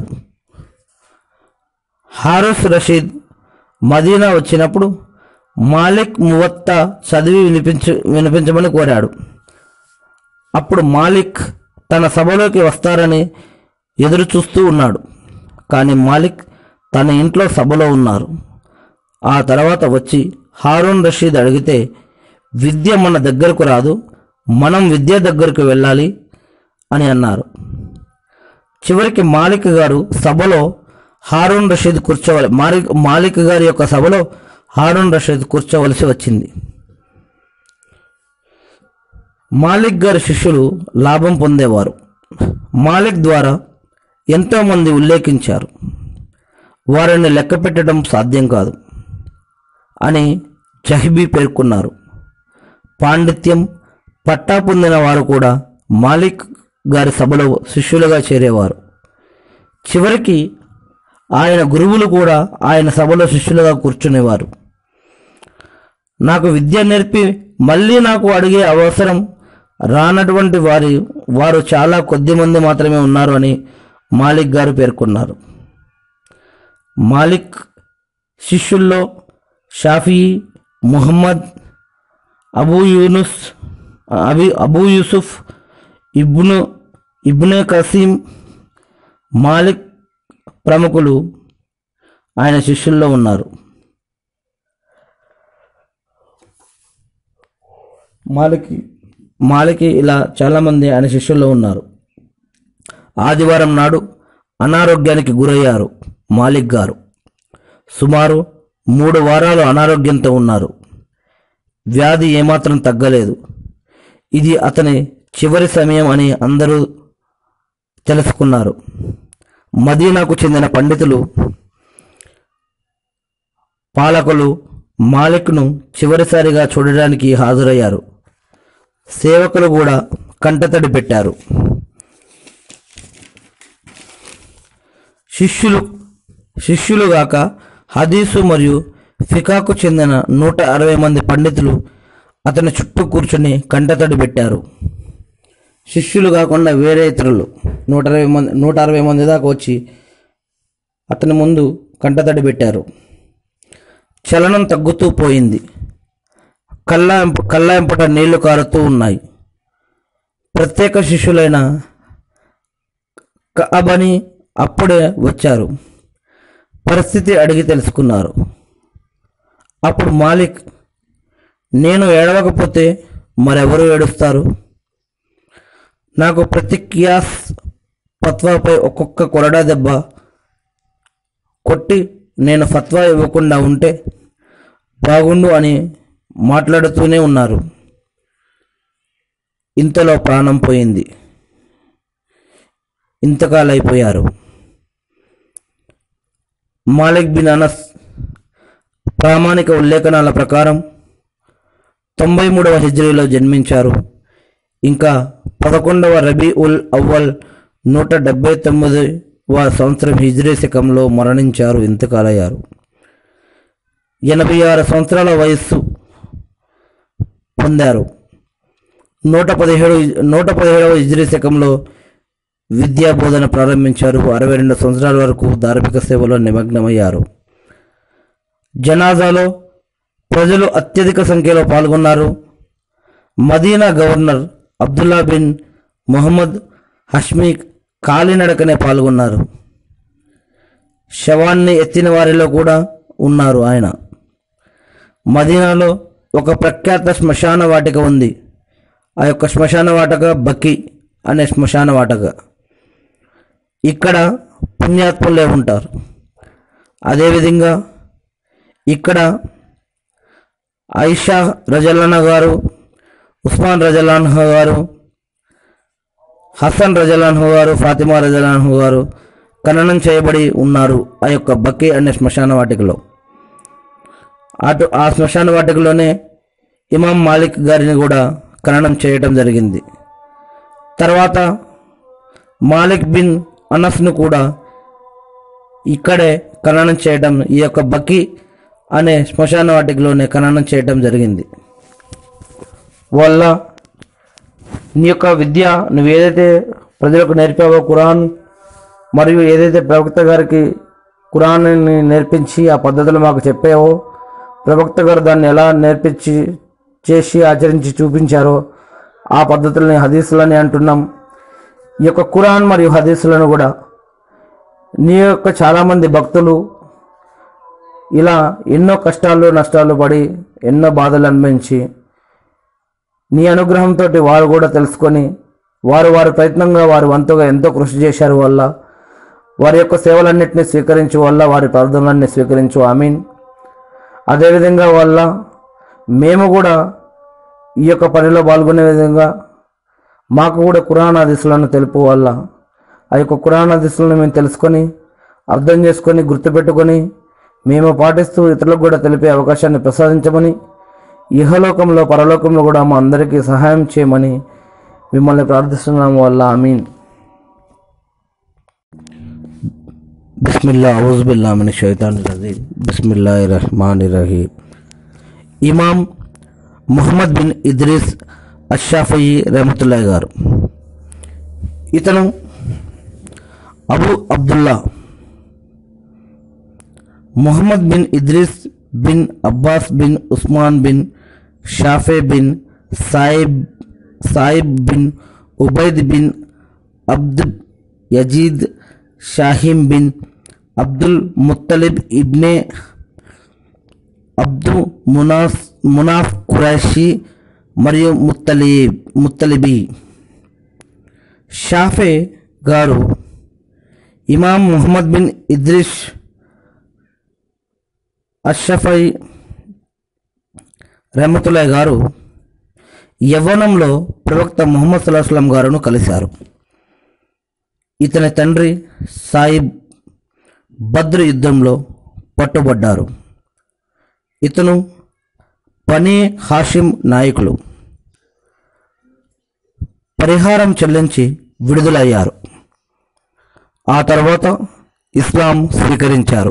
హారూస్ రషీద్ మదీనా వచ్చినప్పుడు మాలిక్ మువత్తా చదివి వినిపించ వినిపించమని కోరాడు అప్పుడు మాలిక్ తన సభలోకి వస్తారని ఎదురు చూస్తూ ఉన్నాడు కానీ మాలిక్ తన ఇంట్లో సభలో ఉన్నారు ఆ తర్వాత వచ్చి హారూన్ రషీద్ అడిగితే విద్య మన దగ్గరకు రాదు మనం విద్య దగ్గరకు వెళ్ళాలి అని అన్నారు చివరికి మాలిక్ గారు సభలో హారూన్ రషీద్ కూర్చోవాలి మాలిక్ మాలిక్ గారి యొక్క సభలో హారూన్ రషీద్ కూర్చోవలసి వచ్చింది మాలిక్ గారి శిష్యులు లాభం పొందేవారు మాలిక్ ద్వారా ఎంతోమంది ఉల్లేఖించారు వారిని లెక్క పెట్టడం సాధ్యం కాదు అని జహిబీ పేర్కొన్నారు పాండిత్యం పట్టా పొందిన వారు కూడా మాలిక్ గారి సభలో శిష్యులుగా చేరేవారు చివరికి ఆయన గురువులు కూడా ఆయన సభలో శిష్యులుగా కూర్చునేవారు నాకు విద్య నేర్పి మళ్ళీ నాకు అడిగే అవసరం రానటువంటి వారి వారు చాలా కొద్ది మంది మాత్రమే ఉన్నారు అని మాలిక్ గారు పేర్కొన్నారు మాలిక్ శిష్యుల్లో షాఫీ ముహమ్మద్ అబూ యూనుస్ అబి అబూ యూసుఫ్ ఇబ్ను ఇబ్నే కసీం మాలిక్ ప్రముఖులు ఆయన శిష్యుల్లో ఉన్నారు మాలికి మాలికి ఇలా చాలామంది ఆయన శిష్యుల్లో ఉన్నారు ఆదివారం నాడు అనారోగ్యానికి గురయ్యారు మాలిక్ గారు సుమారు మూడు వారాలు అనారోగ్యంతో ఉన్నారు వ్యాధి ఏమాత్రం తగ్గలేదు ఇది అతని చివరి సమయం అని అందరూ తెలుసుకున్నారు మదీనాకు చెందిన పండితులు పాలకులు మాలిక్ను చివరిసారిగా చూడడానికి హాజరయ్యారు సేవకులు కూడా కంటతడి పెట్టారు శిష్యులు శిష్యులుగాక హదీసు మరియు ఫికాకు చెందిన నూట అరవై మంది పండితులు అతని చుట్టూ కూర్చుని కంటతడి పెట్టారు శిష్యులు కాకుండా వేరే ఇతరులు నూట అరవై మంది నూట అరవై మంది దాకా వచ్చి అతని ముందు కంటతడి పెట్టారు చలనం తగ్గుతూ పోయింది కల్లాంపు కల్లాంపట నీళ్లు కారుతూ ఉన్నాయి ప్రత్యేక శిష్యులైన కఅబని అప్పుడే వచ్చారు పరిస్థితి అడిగి తెలుసుకున్నారు అప్పుడు మాలిక్ నేను ఏడవకపోతే మరెవరు ఏడుస్తారు నాకు ప్రతి కియాస్ ఫత్వాపై ఒక్కొక్క కొరడా దెబ్బ కొట్టి నేను ఫత్వా ఇవ్వకుండా ఉంటే బాగుండు అని మాట్లాడుతూనే ఉన్నారు ఇంతలో ప్రాణం పోయింది ఇంతకాలైపోయారు మాలిక్ బిన్ అనస్ ప్రామాణిక ఉల్లేఖనాల ప్రకారం తొంభై మూడవ హిజ్రీలో జన్మించారు ఇంకా పదకొండవ రబీ ఉల్ అవ్వల్ నూట డెబ్బై తొమ్మిదవ సంవత్సరం హిజ్రీ శకంలో మరణించారు ఇంతకాలయ్యారు ఎనభై ఆరు సంవత్సరాల వయస్సు పొందారు నూట పదిహేడు నూట పదిహేడవ హిజ్రీ శకంలో విద్యా బోధన ప్రారంభించారు అరవై రెండు సంవత్సరాల వరకు ధార్మిక సేవలో నిమగ్నమయ్యారు జనాజాలో ప్రజలు అత్యధిక సంఖ్యలో పాల్గొన్నారు Madina governor Abdullah bin Muhammad Hashmi కాలినడకనే పాల్గొన్నారు శవాన్ని ఎత్తిన వారిలో కూడా ఉన్నారు ఆయన మదీనాలో ఒక ప్రఖ్యాత శ్మశాన వాటిక ఉంది ఆ యొక్క శ్మశాన వాటక బకి అనే శ్మశాన వాటక ఇక్కడ పుణ్యాత్ములే ఉంటారు అదేవిధంగా ఇక్కడ ఐషా రజలానా గారు ఉస్మాన్ రజలాన్హ గారు హసన్ రజలాన్హు గారు ఫాతిమా రజలాన్హు గారు ఖననం చేయబడి ఉన్నారు ఆ యొక్క బకీ అనే శ్మశాన వాటికలో అటు ఆ శ్మశాన వాటికలోనే ఇమాం మాలిక్ గారిని కూడా ఖననం చేయటం జరిగింది తర్వాత మాలిక్ బిన్ అనస్ను కూడా ఇక్కడే ఖననం చేయడం ఈ యొక్క బకీ అనే శ్మశాన వాటికలోనే ఖననం చేయటం జరిగింది వల్ల నీ యొక్క విద్య నువ్వు ఏదైతే ప్రజలకు నేర్పావో ఖురాన్ మరియు ఏదైతే ప్రవక్త గారికి ఖురాన్ని నేర్పించి ఆ పద్ధతులు మాకు చెప్పావో ప్రవక్త గారు దాన్ని ఎలా నేర్పించి చేసి ఆచరించి చూపించారో ఆ పద్ధతులని హదీసులని అంటున్నాం ఈ యొక్క ఖురాన్ మరియు హదీసులను కూడా నీ యొక్క చాలామంది భక్తులు ఇలా ఎన్నో కష్టాలు నష్టాలు పడి ఎన్నో బాధలు అనుభవించి నీ అనుగ్రహంతో వారు కూడా తెలుసుకొని వారు వారి ప్రయత్నంగా వారు వంతుగా ఎంతో కృషి చేశారు వల్ల వారి యొక్క సేవలన్నింటినీ స్వీకరించు వల్ల వారి ప్రార్థనలన్నీ స్వీకరించు ఆమీన్ అదేవిధంగా వల్ల మేము కూడా ఈ యొక్క పనిలో పాల్గొనే విధంగా మాకు కూడా కురాన్ హదీసులను తెలుపు వల్ల ఆ యొక్క కురాన్ హదీసులను మేము తెలుసుకొని అర్థం చేసుకొని గుర్తుపెట్టుకొని మేము పాటిస్తూ ఇతరులకు కూడా తెలిపే అవకాశాన్ని ప్రసాదించమని ఇహలోకంలో పరలోకంలో కూడా మా అందరికీ సహాయం చేయమని మిమ్మల్ని ప్రార్థిస్తున్నాము వల్ల ఆమీన్ బిస్మిల్లా ఔజుబిల్లా మిన షైతాన్ రజీం బిస్మిల్లా రహమాన్ రహీం ఇమాం ముహమ్మద్ బిన్ ఇద్రీస్ అషాఫయి రహమతుల్లా గారు ఇతను Abu Abdullah Muhammad bin Idris bin Abbas bin Usman bin Shafi bin Saib Saib bin Ubaid bin Abd Yazid Shahim bin Abdul Muttalib ibn Abdu Munas Munaf Qureshi మరియు ముత్తలిబ్ ముత్తలిబి షాఫే గారు ఇమాం ముహమ్మద్ బిన్ ఇద్రిష్ అషఫై రెహమతుల్లా గారు యవ్వనంలో ప్రవక్త ముహమ్మద్ సుల్లాహం గారును కలిశారు ఇతని తండ్రి సాయిబ్ బద్ర్ యుద్ధంలో పట్టుబడ్డారు ఇతను పనీ హాషిం నాయకులు పరిహారం చెల్లించి విడుదలయ్యారు ఆ తర్వాత ఇస్లాం స్వీకరించారు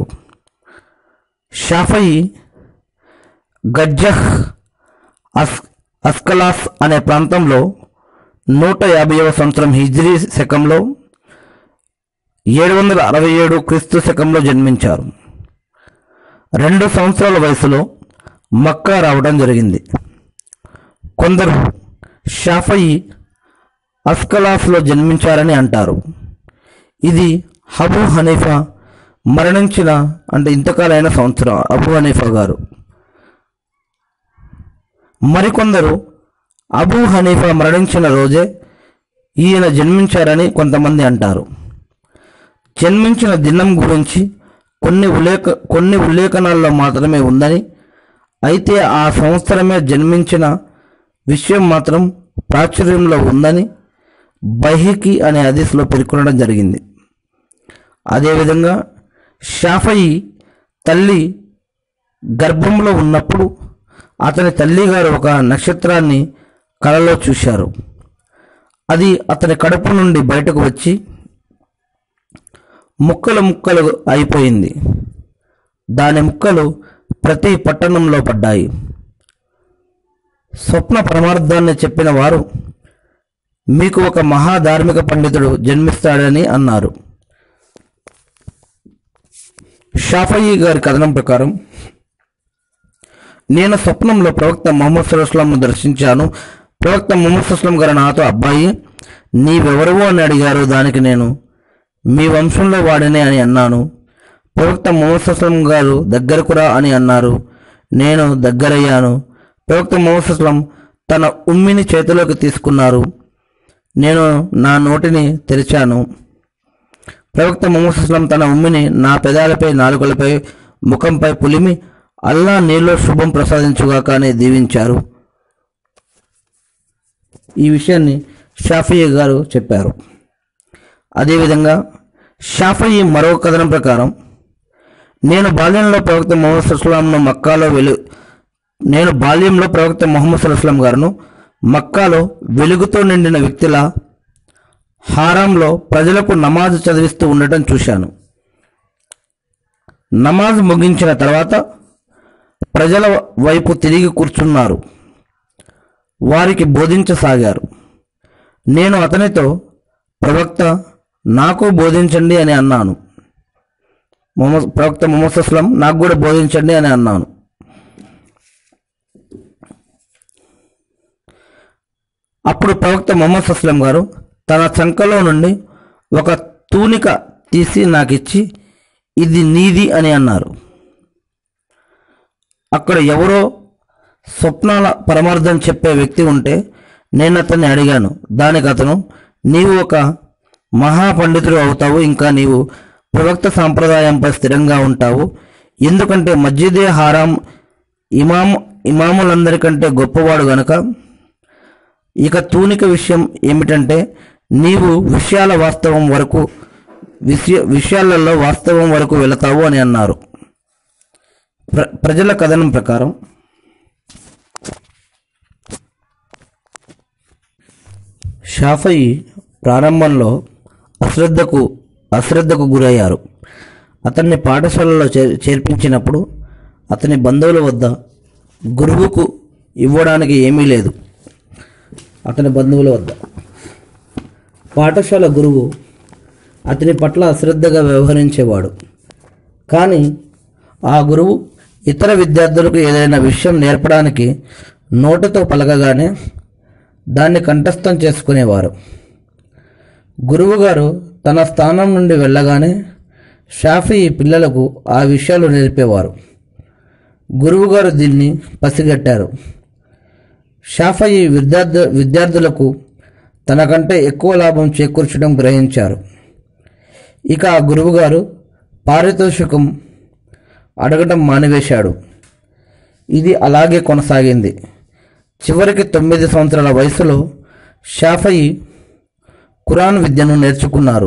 షాఫయి గజ్జహ్ అస్ అస్కలాస్ అనే ప్రాంతంలో నూట యాభైవ సంవత్సరం హిజ్రీ శకంలో ఏడు వందల అరవై ఏడు క్రీస్తు శకంలో జన్మించారు రెండు సంవత్సరాల వయసులో మక్కా రావడం జరిగింది కొందరు షాఫయి అస్కలాస్లో జన్మించారని అంటారు ఇది అబూ హనీఫా మరణించిన అంటే ఇంతకాలైన సంవత్సరం అబూ హనీఫా గారు మరికొందరు అబూ హనీఫా మరణించిన రోజే ఈయన జన్మించారని కొంతమంది అంటారు జన్మించిన దినం గురించి కొన్ని ఉల్లేఖ కొన్ని ఉల్లేఖనాల్లో మాత్రమే ఉందని అయితే ఆ సంవత్సరమే జన్మించిన విషయం మాత్రం ప్రాచుర్యంలో ఉందని బైహికి అనే హదీస్లో పేర్కొనడం జరిగింది అదేవిధంగా షాఫయి తల్లి గర్భంలో ఉన్నప్పుడు అతని తల్లిగారు ఒక నక్షత్రాన్ని కలలో చూశారు అది అతని కడుపు నుండి బయటకు వచ్చి ముక్కలు ముక్కలు అయిపోయింది దాని ముక్కలు ప్రతి పట్టణంలో పడ్డాయి స్వప్న పరమార్థాన్ని చెప్పిన వారు మీకు ఒక మహాధార్మిక పండితుడు జన్మిస్తాడని అన్నారు షాఫయి గారి కథనం ప్రకారం నేను స్వప్నంలో ప్రవక్త మొహమ్మద్ సుల్లాంను దర్శించాను ప్రవక్త మొహమ్మద్ సుస్లాం గారు నాతో అబ్బాయి నీవెవరువో అని అడిగారు దానికి నేను మీ వంశంలో వాడినే అని అన్నాను ప్రవక్త మొహమ్మద్ సుస్లాం గారు దగ్గరకు రా అని అన్నారు నేను దగ్గరయ్యాను ప్రవక్త మొహమ్మద్ సుస్లాం తన ఉమ్మిని చేతిలోకి తీసుకున్నారు నేను నా నోటిని తెరిచాను ప్రవక్త ముహమ్మద్ అస్లం తన ఉమ్మిని నా పెదాలపై నాలుకలపై ముఖంపై పులిమి అల్లా నీలో శుభం ప్రసాదించుగాక అని దీవించారు ఈ విషయాన్ని షాఫీ గారు చెప్పారు అదేవిధంగా షాఫీ మరో కథనం ప్రకారం నేను బాల్యంలో ప్రవక్త మొహమ్మద్ సుస్లాంను మక్కాలో వెలు నేను బాల్యంలో ప్రవక్త మొహమ్మద్ సుల్లాం గారును మక్కాలో వెలుగుతో నిండిన వ్యక్తిలా హారంలో ప్రజలకు నమాజ్ చదివిస్తూ ఉండటం చూశాను నమాజ్ ముగించిన తర్వాత ప్రజల వైపు తిరిగి కూర్చున్నారు వారికి బోధించసాగారు నేను అతనితో ప్రవక్త నాకు బోధించండి అని అన్నాను మొహమ్మద్ ప్రవక్త మొహమ్మద్ అస్లం నాకు కూడా బోధించండి అని అన్నాను అప్పుడు ప్రవక్త మొహమ్మద్ అస్లం గారు తన చంకలో నుండి ఒక తూనిక తీసి నాకు ఇచ్చి ఇది నీది అని అన్నారు అక్కడ ఎవరో స్వప్నాల పరమార్థం చెప్పే వ్యక్తి ఉంటే నేను అతన్ని అడిగాను దానికి అతను నీవు ఒక మహాపండితుడు అవుతావు ఇంకా నీవు ప్రవక్త సాంప్రదాయంపై స్థిరంగా ఉంటావు ఎందుకంటే మస్జిదే హారాం ఇమాం ఇమాములందరికంటే గొప్పవాడు గనుక ఇక తూనిక విషయం ఏమిటంటే నీవు విషయాల వాస్తవం వరకు విషయ విషయాలలో వాస్తవం వరకు వెళతావు అని అన్నారు ప్ర ప్రజల కథనం ప్రకారం షాఫయి ప్రారంభంలో అశ్రద్ధకు అశ్రద్ధకు గురయ్యారు అతన్ని పాఠశాలలో చేర్ చేర్పించినప్పుడు అతని బంధువుల వద్ద గురువుకు ఇవ్వడానికి ఏమీ లేదు అతని బంధువుల వద్ద పాఠశాల గురువు అతని పట్ల అశ్రద్ధగా వ్యవహరించేవాడు కానీ ఆ గురువు ఇతర విద్యార్థులకు ఏదైనా విషయం నేర్పడానికి నోటితో పలకగానే దాన్ని కంఠస్థం చేసుకునేవారు గురువుగారు తన స్థానం నుండి వెళ్ళగానే షాఫీ పిల్లలకు ఆ విషయాలు నేర్పేవారు గురువుగారు దీన్ని పసిగట్టారు షాఫయి విద్యార్థు విద్యార్థులకు తనకంటే ఎక్కువ లాభం చేకూర్చడం గ్రహించారు ఇక ఆ గురువుగారు పారితోషికం అడగటం మానివేశాడు ఇది అలాగే కొనసాగింది చివరికి తొమ్మిది సంవత్సరాల వయసులో షాఫయి ఖురాన్ విద్యను నేర్చుకున్నారు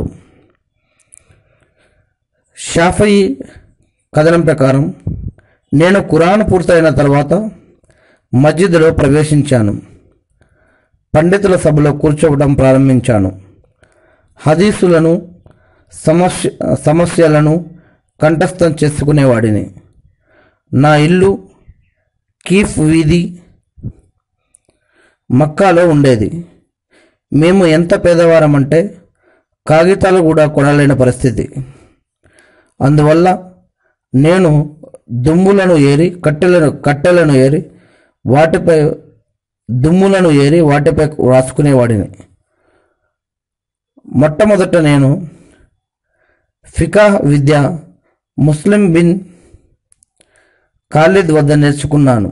షాఫయి కథనం ప్రకారం నేను ఖురాన్ పూర్తయిన తర్వాత మస్జిద్లో ప్రవేశించాను పండితుల సభలో కూర్చోవడం ప్రారంభించాను హదీసులను సమస్య సమస్యలను కంఠస్థం చేసుకునేవాడిని నా ఇల్లు కీఫ్ వీధి మక్కాలో ఉండేది మేము ఎంత పేదవారమంటే కాగితాలు కూడా కొనలేని పరిస్థితి అందువల్ల నేను దుమ్ములను ఏరి కట్టెలను కట్టెలను ఏరి వాటిపై దుమ్ములను ఏరి వాటిపై రాసుకునేవాడిని మొట్టమొదట నేను ఫికా విద్య ముస్లిం బిన్ ఖాలిద్ వద్ద నేర్చుకున్నాను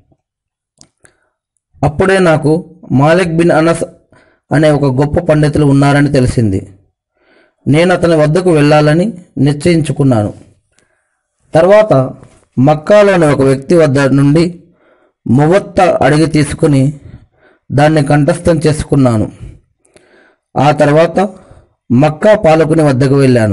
అప్పుడే నాకు మాలిక్ బిన్ అనస్ అనే ఒక గొప్ప పండితులు ఉన్నారని తెలిసింది నేను అతని వద్దకు వెళ్ళాలని నిశ్చయించుకున్నాను తర్వాత మక్కాలోని ఒక వ్యక్తి వద్ద నుండి మువత్త అడిగి తీసుకుని దాన్ని కంఠస్థం చేసుకున్నాను ఆ తర్వాత మక్కా పాలకుని వద్దకు వెళ్ళాను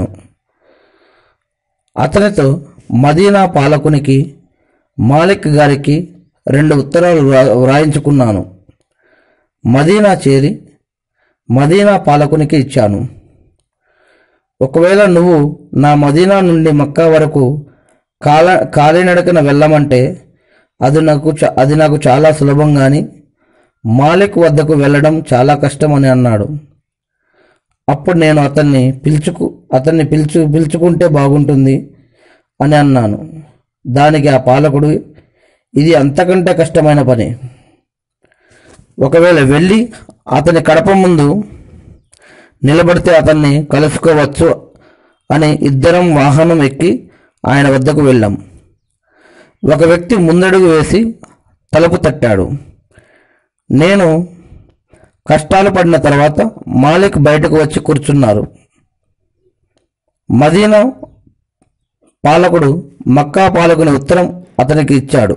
అతనితో మదీనా పాలకునికి మాలిక్ గారికి రెండు ఉత్తరాలు వ్రా- వ్రాయించుకున్నాను మదీనా చేరి మదీనా పాలకునికి ఇచ్చాను ఒకవేళ నువ్వు నా మదీనా నుండి మక్కా వరకు కాల కాలినడకన వెళ్ళమంటే అది నాకు చ- అది నాకు చాలా సులభం కానీ మాలిక్ వద్దకు వెళ్ళడం చాలా కష్టం అని అన్నాడు అప్పుడు నేను అతన్ని పిలుచుకు అతన్ని పిలుచు పిలుచుకుంటే బాగుంటుంది అని అన్నాను దానికి ఆ పాలకుడు ఇది అంతకంటే కష్టమైన పని ఒకవేళ వెళ్ళి అతని కడప ముందు నిలబడితే అతన్ని కలుసుకోవచ్చు అని ఇద్దరం వాహనం ఎక్కి ఆయన వద్దకు వెళ్ళాం ఒక వ్యక్తి ముందడుగు వేసి తలుపు తట్టాడు నేను కష్టాలు పడిన తర్వాత మాలిక్ బయటకు వచ్చి కూర్చున్నారు మదీనా పాలకుడు మక్కా పాలకుని ఉత్తరం అతనికి ఇచ్చాడు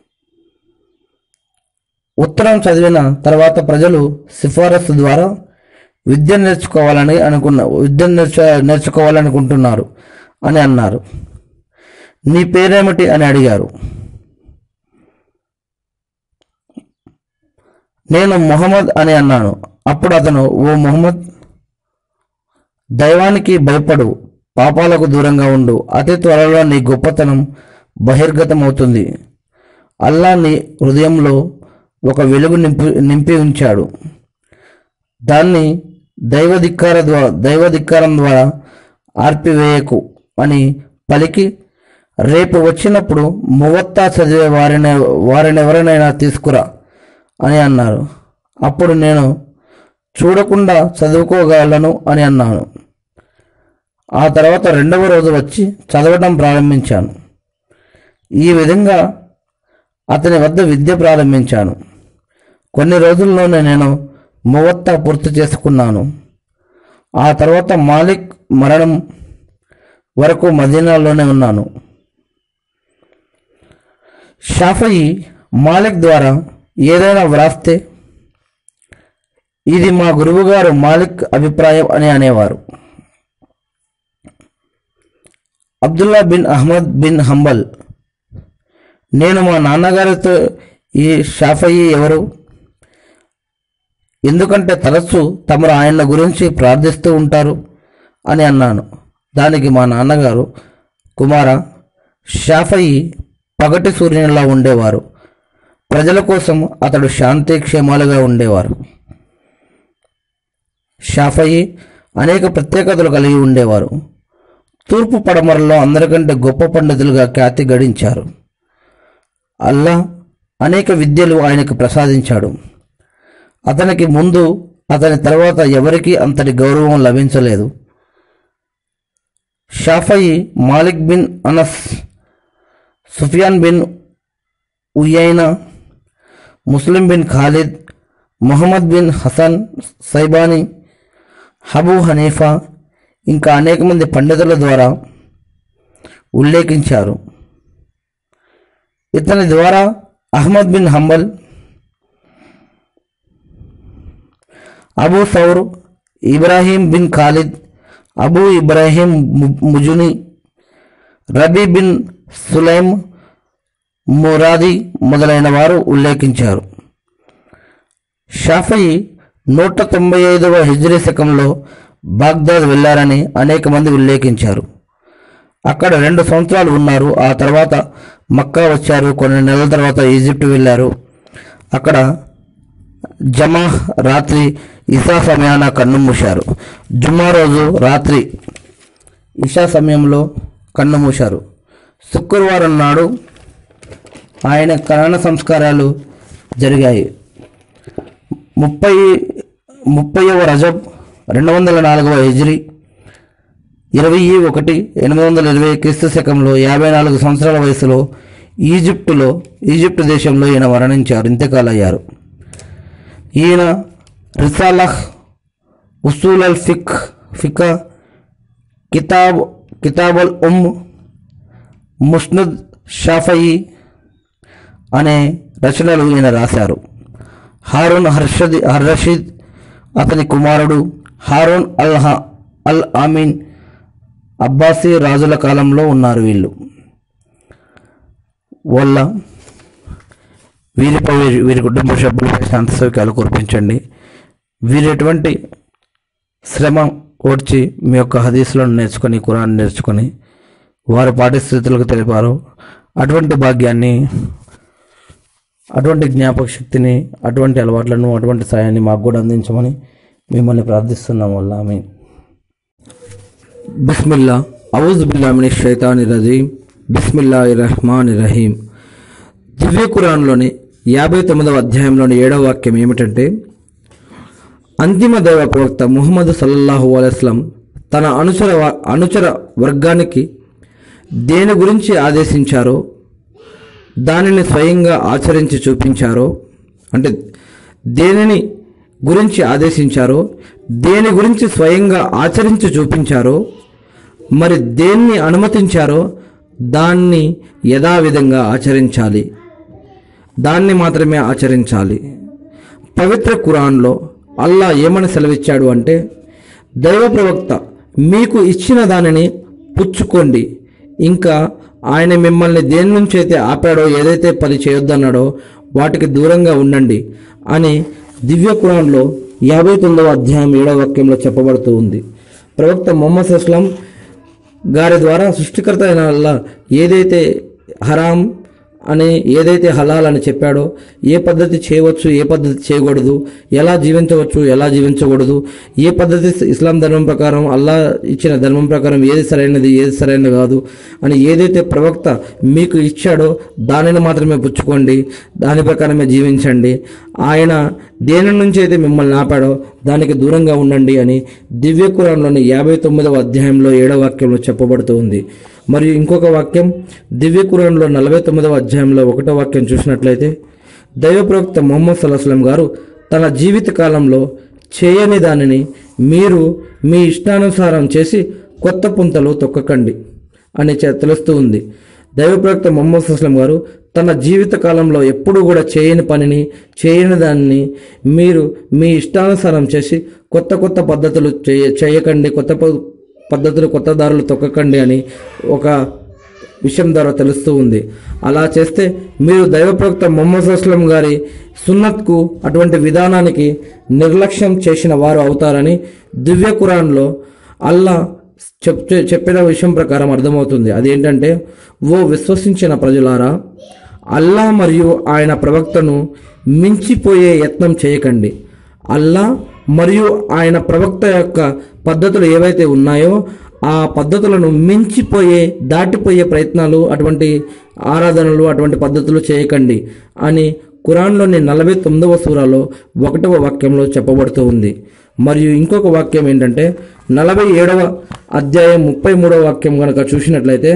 ఉత్తరం చదివిన తర్వాత ప్రజలు సిఫారసు ద్వారా విద్య నేర్చుకోవాలని అనుకున్న విద్య నేర్చు నేర్చుకోవాలనుకుంటున్నారు అని అన్నారు నీ పేరేమిటి అని అడిగారు నేను మొహమ్మద్ అని అన్నాను అప్పుడు అతను ఓ మొహమ్మద్ దైవానికి భయపడు పాపాలకు దూరంగా ఉండు అతి త్వరలో నీ గొప్పతనం బహిర్గతమవుతుంది అల్లా నీ హృదయంలో ఒక వెలుగు నింపి నింపి ఉంచాడు దాన్ని దైవధిక్కార ద్వారా దైవధిక్కారం ద్వారా ఆర్పివేయకు అని పలికి రేపు వచ్చినప్పుడు మువత్తా చదివే వారిని వారినెవరినైనా తీసుకురా అని అన్నారు అప్పుడు నేను చూడకుండా చదువుకోగలను అని అన్నాను ఆ తర్వాత రెండవ రోజు వచ్చి చదవడం ప్రారంభించాను ఈ విధంగా అతని వద్ద విద్య ప్రారంభించాను కొన్ని రోజుల్లోనే నేను మువత్తా పూర్తి చేసుకున్నాను ఆ తర్వాత మాలిక్ మరణం వరకు మదీనాలోనే ఉన్నాను షాఫయి మాలిక్ ద్వారా ఏదైనా వ్రాస్తే ఇది మా గురువుగారు మాలిక్ అభిప్రాయం అని అనేవారు Abdullah bin Ahmad bin Hanbal నేను మా నాన్నగారితో ఈ షాఫయి ఎవరు ఎందుకంటే తరచు తమరు ఆయన గురించి ప్రార్థిస్తూ ఉంటారు అని అన్నాను దానికి మా నాన్నగారు కుమార షాఫయి పగటి సూర్యునిలా ఉండేవారు ప్రజల కోసం అతడు శాంతి క్షేమాలుగా ఉండేవారు షాఫయి అనేక ప్రత్యేకతలు కలిగి ఉండేవారు తూర్పు పడమరలో అందరికంటే గొప్ప పండితులుగా ఖ్యాతి గడించారు అల్లా అనేక విద్యలు ఆయనకు ప్రసాదించాడు అతనికి ముందు అతని తర్వాత ఎవరికీ అంతటి గౌరవం లభించలేదు Shafi Malik bin Anas Sufiyan bin Uyaina Muslim bin Khalid Muhammad bin Hasan Saibani Abu Hanifa ఇంకా అనేక మంది పండితుల ద్వారా ఉల్లేఖించారు ఇతని ద్వారా Ahmad bin Hanbal Abu Saur Ibrahim bin Khalid Abu Ibrahim ము- ముజుని రబీ బిన్ సులైం మురాది మొదలైన వారు ఉల్లేఖించారు షాఫయి నూట తొంభై ఐదవ హిజ్రీ శకంలో బాగ్దాద్ వెళ్ళారని అనేక మంది ఉల్లేఖించారు అక్కడ రెండు సంవత్సరాలు ఉన్నారు ఆ తర్వాత మక్కా వచ్చారు కొన్ని నెలల తర్వాత ఈజిప్ట్ వెళ్ళారు అక్కడ జమా రాత్రి ఇషా సమయాన కన్ను మూశారు జుమ్మా రోజు రాత్రి ఇషా సమయంలో కన్ను మూశారు శుక్రవారం నాడు ఆయన కరణ సంస్కారాలు జరిగాయి ముప్పై ముప్పైవ రజబ్ రెండు వందల నాలుగవ హిజ్రీ ఇరవై ఒకటి ఎనిమిది వందల ఇరవై క్రీస్తు శకంలో యాభై నాలుగు సంవత్సరాల వయసులో ఈజిప్టులో ఈజిప్ట్ దేశంలో ఈయన మరణించారు ఇంతకాలయ్యారు ఈయన రిసాలహ్ ఉసూల్ అల్ ఫిక్ ఫికా కితాబ్ కితాబ్ అల్ ఉమ్ ముస్నద్ షాఫయి అనే రచనలు ఈయన రాశారు హారూన్ హర్షద్ హర్ రషీద్ అతని కుమారుడు హారూన్ అల్ హ- అల్ ఆమీన్ అబ్బాసీ రాజుల కాలంలో ఉన్నారు వీళ్ళు వాళ్ళ వీరిపై వీరి- వీరి కుటుంబ సభ్యులపై శాంతి సౌఖ్యాలు కురిపించండి వీరు ఎటువంటి శ్రమ ఓడ్చి మీ యొక్క హదీసులను నేర్చుకొని కురాన్ నేర్చుకొని వారు పాఠస్థితులకు తెలిపారు అటువంటి భాగ్యాన్ని అటువంటి జ్ఞాపక శక్తిని అటువంటి అలవాట్లను అటువంటి సాయాన్ని మాకు కూడా అందించమని మిమ్మల్ని ప్రార్థిస్తున్నాం వల్ల ఆమె బిస్మిల్లా ఔజ్ బిల్లామిని షైతాని రజీం బిస్మిల్లా రహమాన్ రహీం దివ్య ఖురాన్లోని యాభై తొమ్మిదవ అధ్యాయంలోని ఏడవ వాక్యం ఏమిటంటే అంతిమ దైవ ప్రవక్త ముహమ్మద్ సల్లల్లాహు అలైస్లం తన అనుచర వ- అనుచర వర్గానికి దేని గురించి ఆదేశించారో దానిని స్వయంగా ఆచరించి చూపించారో అంటే దేనిని గురించి ఆదేశించారో దేని గురించి స్వయంగా ఆచరించి చూపించారో మరి దేన్ని అనుమతించారో దాన్ని యథావిధంగా ఆచరించాలి దాన్ని మాత్రమే ఆచరించాలి పవిత్ర ఖురాన్లో అల్లా ఏమని సెలవిచ్చాడు అంటే దైవ ప్రవక్త మీకు ఇచ్చిన దానిని పుచ్చుకోండి ఇంకా ఆయన మిమ్మల్ని దేని నుంచి అయితే ఆపాడో ఏదైతే పని చేయొద్దన్నాడో వాటికి దూరంగా ఉండండి అని దివ్య ఖురాన్లో యాభై తొమ్మిదవ అధ్యాయం ఏడవ వాక్యంలో చెప్పబడుతూ ఉంది ప్రవక్త మొహమ్మద్ అస్లాం గారి ద్వారా సృష్టికర్త అయిన అల్లా ఏదైతే హరాం అని ఏదైతే హలాల్ అని చెప్పాడో ఏ పద్ధతి చేయవచ్చు ఏ పద్ధతి చేయకూడదు ఎలా జీవించవచ్చు ఎలా జీవించకూడదు ఏ పద్ధతి ఇస్లాం ధర్మం ప్రకారం అల్లా ఇచ్చిన ధర్మం ప్రకారం ఏది సరైనది ఏది సరైనది కాదు అని ఏదైతే ప్రవక్త మీకు ఇచ్చాడో దానిని మాత్రమే పుచ్చుకోండి దాని ప్రకారమే జీవించండి ఆయన దేని నుంచి అయితే మిమ్మల్ని ఆపాడో దానికి దూరంగా ఉండండి అని దివ్య కురాన్లోని యాభై తొమ్మిదవ అధ్యాయంలో ఏడవ వాక్యంలో చెప్పబడుతూ ఉంది మరియు ఇంకొక వాక్యం దివ్య కురాన్లో నలభై తొమ్మిదవ అధ్యాయంలో ఒకటో వాక్యం చూసినట్లయితే దైవ ప్రవక్త మొహమ్మద్ సల్లాహం గారు తన జీవిత కాలంలో చేయని దానిని మీరు మీ ఇష్టానుసారం చేసి కొత్త పుంతలు తొక్కకండి అని చె- తెలుస్తూ ఉంది దైవ ప్రవక్త మొహమ్మద్ సుస్లం గారు తన జీవిత కాలంలో ఎప్పుడూ కూడా చేయని పనిని చేయని దాన్ని మీరు మీ ఇష్టానుసారం చేసి కొత్త కొత్త పద్ధతులు చేయ చేయకండి కొత్త ప- పద్ధతులు కొత్త దారులు తొక్కకండి అని ఒక విషయం ద్వారా తెలుస్తూ ఉంది అలా చేస్తే మీరు దైవ ప్రవక్త మొహమ్మద్ అస్లం గారి సున్నత్కు అటువంటి విధానానికి నిర్లక్ష్యం చేసిన వారు అవుతారని దివ్య ఖురాన్లో అల్లా చెప్ చెప్పిన విషయం ప్రకారం అర్థమవుతుంది అదేంటంటే ఓ విశ్వసించిన ప్రజలారా అల్లా మరియు ఆయన ప్రవక్తను మించిపోయే యత్నం చేయకండి అల్లా మరియు ఆయన ప్రవక్త యొక్క పద్ధతులు ఏవైతే ఉన్నాయో ఆ పద్ధతులను మించిపోయే దాటిపోయే ప్రయత్నాలు అటువంటి ఆరాధనలు అటువంటి పద్ధతులు చేయకండి అని ఖురాన్లోని నలభై తొమ్మిదవ సూరాలో ఒకటవ వాక్యంలో చెప్పబడుతూ ఉంది మరియు ఇంకొక వాక్యం ఏంటంటే నలభై ఏడవ అధ్యాయం ముప్పై మూడవ వాక్యం కనుక చూసినట్లయితే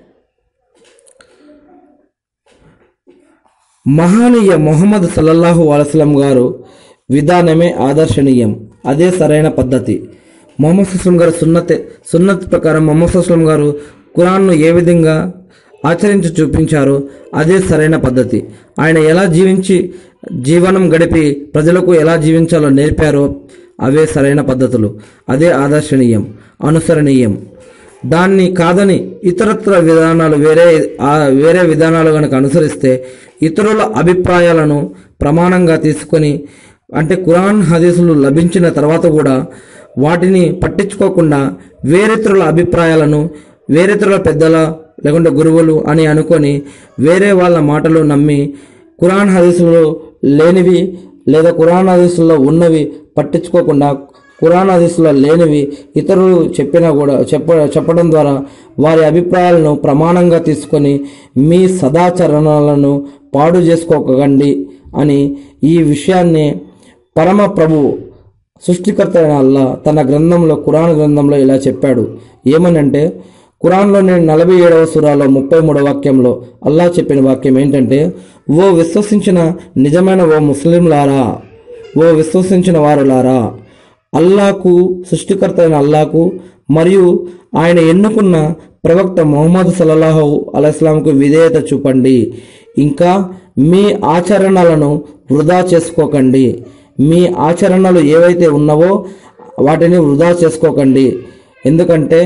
మహానీయ మొహమ్మద్ సల్లల్లాహు అలస్లం గారు విధానమే ఆదర్శనీయం అదే సరైన పద్ధతి మొహమ్మద్ సుస్లం గారు సున్నతే సున్నత్ ప్రకారం మొహమ్మద్ సుస్లం గారు ఖురాన్ను ఏ విధంగా ఆచరించి చూపించారో అదే సరైన పద్ధతి ఆయన ఎలా జీవించి జీవనం గడిపి ప్రజలకు ఎలా జీవించాలో నేర్పారో అవే సరైన పద్ధతులు అదే ఆదర్శనీయం అనుసరణీయం దాన్ని కాదని ఇతరత్ర విధానాలు వేరే ఆ వేరే విధానాలు కనుక అనుసరిస్తే ఇతరుల అభిప్రాయాలను ప్రమాణంగా తీసుకొని అంటే ఖురాన్ హదీసులు లభించిన తర్వాత కూడా వాటిని పట్టించుకోకుండా వేరేతరుల అభిప్రాయాలను వేరేతరుల పెద్దల లేకుంటే గురువులు అని అనుకొని వేరే వాళ్ళ మాటలు నమ్మి ఖురాన్ హదీసులో లేనివి లేదా ఖురాన్ హదీసుల్లో ఉన్నవి పట్టించుకోకుండా ఖురాన్ హదీసులో లేనివి ఇతరులు చెప్పినా కూడా చెప్ప చెప్పడం ద్వారా వారి అభిప్రాయాలను ప్రమాణంగా తీసుకొని మీ సదాచరణలను పాడు చేసుకోకండి అని ఈ విషయాన్ని పరమ ప్రభువు సృష్టికర్త అయిన అల్లా తన గ్రంథంలో ఖురాన్ గ్రంథంలో ఇలా చెప్పాడు ఏమనంటే ఖురాన్లోని నలభై ఏడవ సురాలో ముప్పై మూడవ వాక్యంలో అల్లా చెప్పిన వాక్యం ఏంటంటే ఓ విశ్వసించిన నిజమైన ఓ ముస్లింలారా ఓ విశ్వసించిన వారులారా అల్లాకు సృష్టికర్త అయిన అల్లాకు మరియు ఆయన ఎన్నుకున్న ప్రవక్త మొహమ్మద్ సల్లల్లాహు అలైస్లాంకు విధేయత చూపండి ఇంకా మీ ఆచరణలను వృధా చేసుకోకండి మీ ఆచరణలు ఏవైతే ఉన్నావో వాటిని వృధా చేసుకోకండి ఎందుకంటే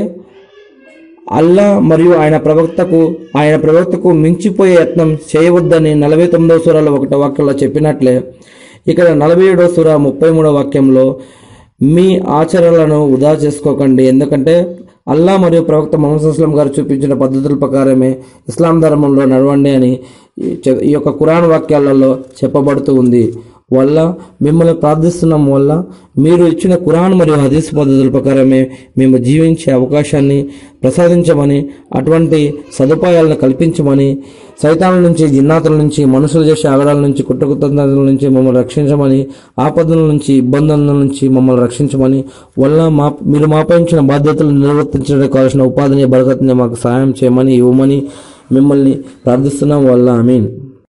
అల్లా మరియు ఆయన ప్రవక్తకు ఆయన ప్రవక్తకు మించిపోయే యత్నం చేయవద్దని నలభై తొమ్మిదవ సూరాలో ఒకటో వాక్యంలో చెప్పినట్లే ఇక్కడ నలభై ఏడవ సూర ముప్పై మూడవ వాక్యంలో మీ ఆచరణలను వృధా చేసుకోకండి ఎందుకంటే అల్లా మరియు ప్రవక్త మొహమ్మద్ అస్లం గారు చూపించిన పద్ధతుల ప్రకారమే ఇస్లాం ధర్మంలో నడవండి అని ఈ చె- ఈ యొక్క ఖురాన్ వాక్యాలలో చెప్పబడుతూ ఉంది వల్ల మిమ్మల్ని ప్రార్థిస్తున్నాం వల్ల మీరు ఇచ్చిన ఖురాన్ మరియు హదీస్ పద్ధతుల ప్రకారమే మేము జీవించే అవకాశాన్ని ప్రసాదించమని అటువంటి సదుపాయాలను కల్పించమని సైతాల నుంచి జిన్నాతుల నుంచి మనుషులు చేసే ఆగడాల నుంచి కుట్రకుతంత్రాల నుంచి మమ్మల్ని రక్షించమని ఆపదల నుంచి ఇబ్బందుల నుంచి మమ్మల్ని రక్షించమని వల్ల మా మీరు మాపై ఇచ్చిన బాధ్యతలు నిర్వర్తించడానికి కావాల్సిన ఉపాధిని బరకత్ని మాకు సహాయం చేయమని ఇవ్వమని మిమ్మల్ని ప్రార్థిస్తున్నాం వల్ల ఐ మీన్